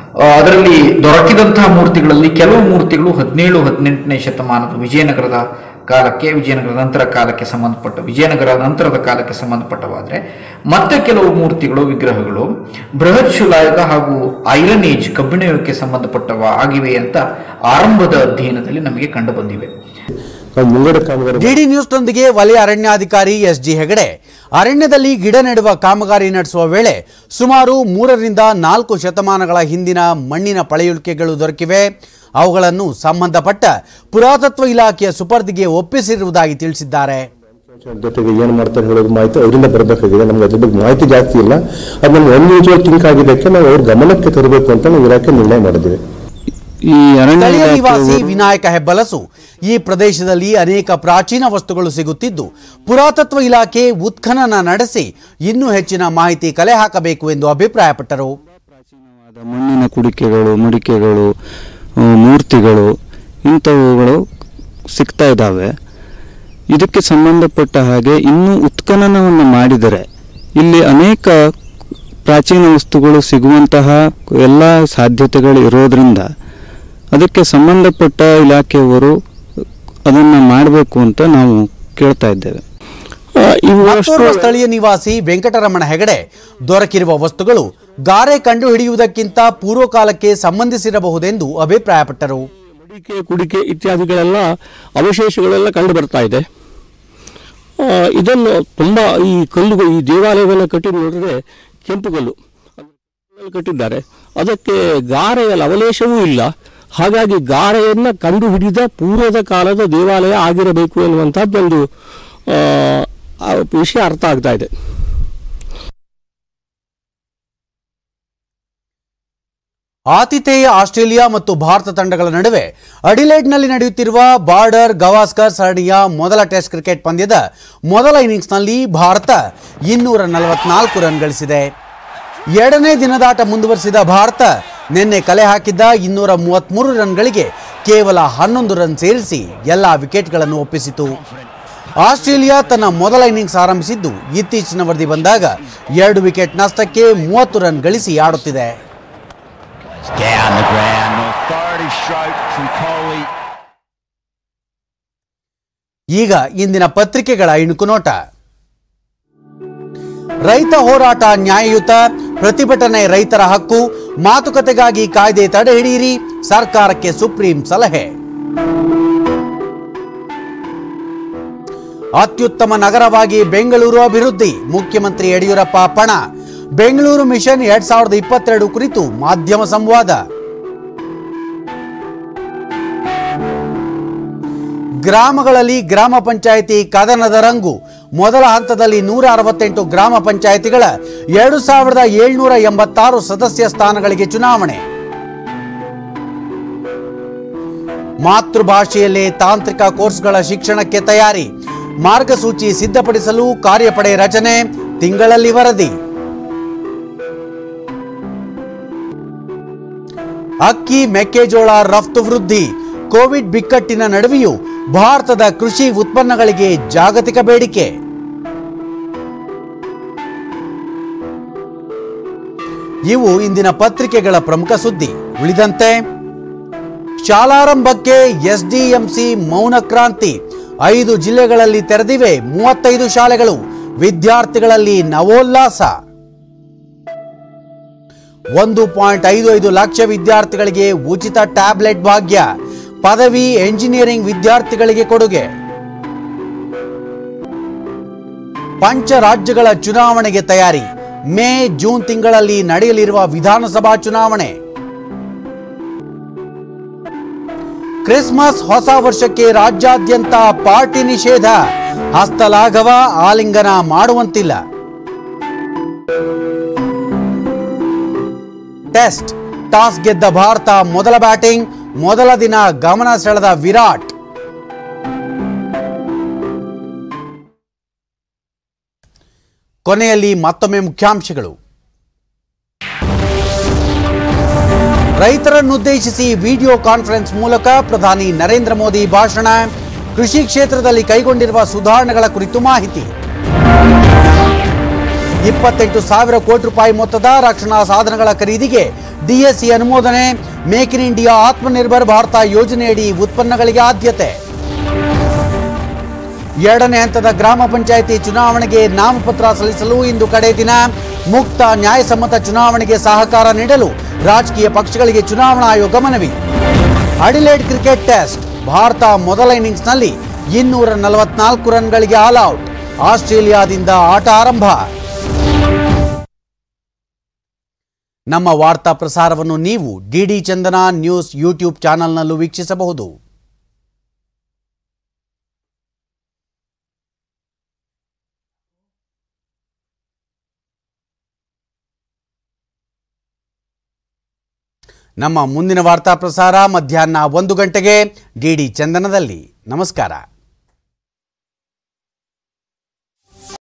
S15: ಆ, ಅದರಲ್ಲಿ ದೊರಕಿದಂತಹ ಮೂರ್ತಿಗಳಲ್ಲಿ ಕೆಲವು ಮೂರ್ತಿಗಳು ಹದಿನೇಳು ಹದಿನೆಂಟನೇ ಶತಮಾನದ ವಿಜಯನಗರದ ಕಾಲಕ್ಕೆ ವಿಜಯನಗರ ನಂತರ ಕಾಲಕ್ಕೆ ಸಂಬಂಧಪಟ್ಟ ವಿಜಯನಗರ ನಂತರದ ಕಾಲಕ್ಕೆ ಸಂಬಂಧಪಟ್ಟವಾದರೆ ಮತ್ತೆ ಕೆಲವು ಮೂರ್ತಿಗಳು ವಿಗ್ರಹಗಳು ಬೃಹತ್ ಶಿಲಾಯುಗ ಹಾಗೂ ಐರನ್ ಏಜ್ ಕಬ್ಬಿಣಯುಗಕ್ಕೆ ಸಂಬಂಧಪಟ್ಟವ ಆಗಿವೆ ಅಂತ ಆರಂಭದ ಅಧ್ಯಯನದಲ್ಲಿ ನಮಗೆ ಕಂಡು ಬಂದಿವೆ
S1: ಡಿಡಿ ನ್ಯೂಸ್ನೊಂದಿಗೆ ವಲಯ ಅರಣ್ಯಾಧಿಕಾರಿ ಎಸ್ ಜಿ ಹೆಗಡೆ ಅರಣ್ಯದಲ್ಲಿ ಗಿಡ ನೆಡುವ ಕಾಮಗಾರಿ ನಡೆಸುವ ವೇಳೆ ಸುಮಾರು ಮೂರರಿಂದ ನಾಲ್ಕು ಶತಮಾನಗಳ ಹಿಂದಿನ ಮಣ್ಣಿನ ಪಳೆಯುಳಿಕೆಗಳು ದೊರಕಿವೆ ಅವುಗಳನ್ನು ಸಂಬಂಧಪಟ್ಟ ಪುರಾತತ್ವ ಇಲಾಖೆಯ ಸುಪರ್ದಿಗೆ ಒಪ್ಪಿಸಿರುವುದಾಗಿ ತಿಳಿಸಿದ್ದಾರೆ
S16: ಜೊತೆಗೆ ಏನು ಮಾಡ್ತಾರೆ ಹೇಳೋದು ಮಾಹಿತಿ ಅವರಿಂದ ಬರಬೇಕಾಗಿದೆ ನಮ್ಗೆ ಅದ್ರ ಬಗ್ಗೆ ಮಾಹಿತಿ ಜಾಸ್ತಿ ಇಲ್ಲ ಅದು ನಮ್ಗೆ ಅನ್ಯೂಜುವಲ್ ಥಿಂಕ್ ಆಗಿದ್ದಕ್ಕೆ ನಾವು ಅವ್ರ ಗಮನಕ್ಕೆ ತರಬೇಕು ಅಂತ ನಾವು ಇಲಾಖೆ ನಿರ್ಣಯ ಮಾಡಿದ್ದೀವಿ
S17: ಈ ಅರಣ್ಯ
S1: ಸ್ಥಳೀಯ ನಿವಾಸಿ
S17: ಇಲಾಖೆಯವರು-
S1: ವಿನಾಯಕ ಹೆಬ್ಬಲಸು ಈ ಪ್ರದೇಶದಲ್ಲಿ ಅನೇಕ ಪ್ರಾಚೀನ ವಸ್ತುಗಳು ಸಿಗುತ್ತಿದ್ದು ಪುರಾತತ್ವ ಇಲಾಖೆ ಉತ್ಖನನ ನಡೆಸಿ ಇನ್ನೂ ಹೆಚ್ಚಿನ ಮಾಹಿತಿ ಕಲೆ ಹಾಕಬೇಕು ಎಂದು ಅಭಿಪ್ರಾಯಪಟ್ಟರು
S17: ಮಣ್ಣಿನ ಕುಡಿಕೆಗಳು ಮಡಿಕೆಗಳು ಆ, ಮೂರ್ತಿಗಳು ಇಂಥವುಗಳು ಸಿಗ್ತಾ ಇದ್ದಾವೆ ಇದಕ್ಕೆ ಸಂಬಂಧಪಟ್ಟ ಹಾಗೆ ಇನ್ನೂ ಉತ್ಖನನವನ್ನು ಮಾಡಿದರೆ ಇಲ್ಲಿ ಅನೇಕ ಪ್ರಾಚೀನ ವಸ್ತುಗಳು ಸಿಗುವಂತಹ ಎಲ್ಲ ಸಾಧ್ಯತೆಗಳು ಇರೋದ್ರಿಂದ ಅದಕ್ಕೆ ಸಂಬಂಧಪಟ್ಟ ಇಲಾಖೆಯವರು ಅದನ್ನು ಮಾಡಬೇಕು ಅಂತ ನಾವು ಕೇಳ್ತಾ ಇದ್ದೇವೆ ಆ, ಇವು
S1: ಮತ್ತೋರ್ವ
S17: ಅಷ್ಟು-
S1: ಸ್ಥಳೀಯ ನಿವಾಸಿ ವೆಂಕಟರಮಣ ಹೆಗಡೆ ದೊರಕಿರುವ ವಸ್ತುಗಳು ಗಾರೆ ಕಂಡುಹಿಡಿಯುವುದಕ್ಕಿಂತ ಪೂರ್ವಕಾಲಕ್ಕೆ ಸಂಬಂಧಿಸಿರಬಹುದೆಂದು ಅಭಿಪ್ರಾಯಪಟ್ಟರು
S18: ಮಡಿಕೆ ಕುಡಿಕೆ ಇತ್ಯಾದಿಗಳೆಲ್ಲ ಅವಶೇಷಗಳೆಲ್ಲ ಕಂಡು ಬರ್ತಾ ಇದೆ ಆ, ಇದನ್ನು ತುಂಬ ಈ ಕಲ್ಲುಗಳು ಈ ದೇವಾಲಯವನ್ನು ಕಟ್ಟಿ ನೋಡಿದ್ರೆ ಕೆಂಪುಗಲ್ಲು ಅದನ್ನು ಕಟ್ಟಿದ್ದಾರೆ ಅದಕ್ಕೆ ಗಾರೆಯ ಲವಲೇಶವೂ ಇಲ್ಲ ಹಾಗಾಗಿ ಗಾರೆಯನ್ನು ಕಂಡುಹಿಡಿದ ಪೂರ್ವದ ಕಾಲದ ದೇವಾಲಯ ಆಗಿರಬೇಕು ಎನ್ನುವಂಥದ್ದೊಂದು ಆ, ಆ ವಿಷಯ ಅರ್ಥ ಆಗ್ತಾ ಇದೆ
S1: ಆತಿಥೇಯ ಆಸ್ಟ್ರೇಲಿಯಾ ಮತ್ತು ಭಾರತ ತಂಡಗಳ ನಡುವೆ ಅಡಿಲೇಡ್ನಲ್ಲಿ ನಡೆಯುತ್ತಿರುವ ಬಾರ್ಡರ್ ಗವಾಸ್ಕರ್ ಸರಣಿಯ ಮೊದಲ ಟೆಸ್ಟ್ ಕ್ರಿಕೆಟ್ ಪಂದ್ಯದ ಮೊದಲ ಇನ್ನಿಂಗ್ಸ್ನಲ್ಲಿ ಭಾರತ ಇನ್ನೂರ ನಲವತ್ನಾಲ್ಕು ರನ್ ಗಳಿಸಿದೆ ಎರಡನೇ ದಿನದಾಟ ಮುಂದುವರಿಸಿದ ಭಾರತ ನಿನ್ನೆ ಕಲೆ ಹಾಕಿದ್ದ ಇನ್ನೂರ ಮೂವತ್ತ್ಮೂರು ರನ್ಗಳಿಗೆ ಕೇವಲ ಹನ್ನೊಂದು ರನ್ ಸೇರಿಸಿ ಎಲ್ಲ ವಿಕೆಟ್ಗಳನ್ನು ಒಪ್ಪಿಸಿತು ಆಸ್ಟ್ರೇಲಿಯಾ ತನ್ನ ಮೊದಲ ಇನ್ನಿಂಗ್ಸ್ ಆರಂಭಿಸಿದ್ದು ಇತ್ತೀಚಿನ ವರದಿ ಬಂದಾಗ ಎರಡು ವಿಕೆಟ್ ನಷ್ಟಕ್ಕೆ ಮೂವತ್ತು ರನ್ ಗಳಿಸಿ ಆಡುತ್ತಿದೆ
S19: Down the ground, an authority stroke from Coley.
S1: ಈಗ ಇಂದಿನ ಪತ್ರಿಕೆಗಳ ಇಣುಕು ನೋಟ ರೈತ ಹೋರಾಟ ನ್ಯಾಯಯುತ ಪ್ರತಿಭಟನೆ ರೈತರ ಹಕ್ಕು ಮಾತುಕತೆಗಾಗಿ ಕಾಯ್ದೆ ತಡೆ ಹಿಡಿಯಿರಿ ಸರ್ಕಾರಕ್ಕೆ ಸುಪ್ರೀಂ ಸಲಹೆ ಅತ್ಯುತ್ತಮ ನಗರವಾಗಿ ಬೆಂಗಳೂರು ಅಭಿವೃದ್ಧಿ ಮುಖ್ಯಮಂತ್ರಿ ಯಡಿಯೂರಪ್ಪ ಪಣ ಬೆಂಗಳೂರು ಮಿಷನ್ ಎರಡ್ ಸಾವಿರದ ಇಪ್ಪತ್ತೆರಡು ಕುರಿತು ಮಾಧ್ಯಮ ಸಂವಾದ ಗ್ರಾಮಗಳಲ್ಲಿ ಗ್ರಾಮ ಪಂಚಾಯಿತಿ ಕದನದ ರಂಗು ಮೊದಲ ಹಂತದಲ್ಲಿ ನೂರ ಅರವತ್ತೆಂಟು ಗ್ರಾಮ ಪಂಚಾಯಿತಿಗಳ ಎರಡು ಸಾವಿರದ ಏಳ್ನೂರ ಎಂಬತ್ತಾರು ಸದಸ್ಯ ಸ್ಥಾನಗಳಿಗೆ ಚುನಾವಣೆ ಮಾತೃಭಾಷೆಯಲ್ಲೇ ತಾಂತ್ರಿಕ ಕೋರ್ಸ್ಗಳ ಶಿಕ್ಷಣಕ್ಕೆ ತಯಾರಿ ಮಾರ್ಗಸೂಚಿ ಸಿದ್ಧಪಡಿಸಲು ಕಾರ್ಯಪಡೆ ರಚನೆ ತಿಂಗಳಲ್ಲಿ ವರದಿ ಅಕ್ಕಿ ಮೆಕ್ಕೆಜೋಳ ರಫ್ತು ವೃದ್ಧಿ ಕೋವಿಡ್ ಬಿಕ್ಕಟ್ಟಿನ ನಡುವೆಯೂ ಭಾರತದ ಕೃಷಿ ಉತ್ಪನ್ನಗಳಿಗೆ ಜಾಗತಿಕ ಬೇಡಿಕೆ ಇವು ಇಂದಿನ ಪತ್ರಿಕೆಗಳ ಪ್ರಮುಖ ಸುದ್ದಿ ಉಳಿದಂತೆ ಶಾಲಾರಂಭಕ್ಕೆ ಎಸ್ಡಿಎಂಸಿ ಮೌನ ಕ್ರಾಂತಿ ಐದು ಜಿಲ್ಲೆಗಳಲ್ಲಿ ತೆರೆದಿವೆ ಮೂವತ್ತೈದು ಶಾಲೆಗಳು ವಿದ್ಯಾರ್ಥಿಗಳಲ್ಲಿ ನವೋಲ್ಲಾಸ ಒಂದು ಪಾಯಿಂಟ್ ಐದು ಐದು ಲಕ್ಷ ವಿದ್ಯಾರ್ಥಿಗಳಿಗೆ ಉಚಿತ ಟ್ಯಾಬ್ಲೆಟ್ ಭಾಗ್ಯ ಪದವಿ ಎಂಜಿನಿಯರಿಂಗ್ ವಿದ್ಯಾರ್ಥಿಗಳಿಗೆ ಕೊಡುಗೆ ಪಂಚ ರಾಜ್ಯಗಳ ಚುನಾವಣೆಗೆ ತಯಾರಿ ಮೇ ಜೂನ್ ತಿಂಗಳಲ್ಲಿ ನಡೆಯಲಿರುವ ವಿಧಾನಸಭಾ ಚುನಾವಣೆ ಕ್ರಿಸ್ಮಸ್ ಹೊಸ ವರ್ಷಕ್ಕೆ ರಾಜ್ಯಾದ್ಯಂತ ಪಾರ್ಟಿ ನಿಷೇಧ ಹಸ್ತಲಾಘವ ಆಲಿಂಗನ ಮಾಡುವಂತಿಲ್ಲ ಟೆಸ್ಟ್ ಟಾಸ್ ಗೆದ್ದ ಭಾರತ ಮೊದಲ ಬ್ಯಾಟಿಂಗ್ ಮೊದಲ ದಿನ ಗಮನ ಸೆಳೆದ ವಿರಾಟ್ ಕೊನೆಯಲ್ಲಿ ಮತ್ತೊಮ್ಮೆ ಮುಖ್ಯಾಂಶಗಳು ರೈತರನ್ನುದ್ದೇಶಿಸಿ ವಿಡಿಯೋ ಕಾನ್ಫರೆನ್ಸ್ ಮೂಲಕ ಪ್ರಧಾನಿ ನರೇಂದ್ರ ಮೋದಿ ಭಾಷಣ ಕೃಷಿ ಕ್ಷೇತ್ರದಲ್ಲಿ ಕೈಗೊಂಡಿರುವ ಸುಧಾರಣೆಗಳ ಕುರಿತು ಮಾಹಿತಿ ಇಪ್ಪತ್ತೆಂಟು ಸಾವಿರ ಕೋಟಿ ರೂಪಾಯಿ ಮೊತ್ತದ ರಕ್ಷಣಾ ಸಾಧನಗಳ ಖರೀದಿಗೆ ಡಿಎಸ್ಸಿ ಅನುಮೋದನೆ make in India Atmanirbhar Bharat ಯೋಜನೆಯಡಿ ಉತ್ಪನ್ನಗಳಿಗೆ ಆದ್ಯತೆ ಎರಡನೇ ಹಂತದ ಗ್ರಾಮ ಪಂಚಾಯಿತಿ ಚುನಾವಣೆಗೆ ನಾಮಪತ್ರ ಸಲ್ಲಿಸಲು ಇಂದು ಕಡೆ ದಿನ ಮುಕ್ತ ನ್ಯಾಯಸಮ್ಮತ ಚುನಾವಣೆಗೆ ಸಹಕಾರ ನೀಡಲು ರಾಜಕೀಯ ಪಕ್ಷಗಳಿಗೆ ಚುನಾವಣಾ ಆಯೋಗ ಮನವಿ ಅಡಿಲೇಡ್ ಕ್ರಿಕೆಟ್ ಟೆಸ್ಟ್ ಭಾರತ ಮೊದಲ ಇನ್ನಿಂಗ್ಸ್ನಲ್ಲಿ ಇನ್ನೂರ ನಲವತ್ನಾಲ್ಕು ರನ್ಗಳಿಗೆ ಆಲ್ ಔಟ್ ಆಸ್ಟ್ರೇಲಿಯಾದಿಂದ ಆಟ ಆರಂಭ ನಮ್ಮ ವಾರ್ತಾ ಪ್ರಸಾರವನ್ನು ನೀವು ಡಿಡಿ ಚಂದನ ನ್ಯೂಸ್ ಯೂಟ್ಯೂಬ್ ಚಾನೆಲ್ನಲ್ಲೂ ವೀಕ್ಷಿಸಬಹುದು ನಮ್ಮ ಮುಂದಿನ ವಾರ್ತಾ ಪ್ರಸಾರ ಮಧ್ಯಾಹ್ನ ಒಂದು ಗಂಟೆಗೆ ಡಿಡಿ ಚಂದನದಲ್ಲಿ ನಮಸ್ಕಾರ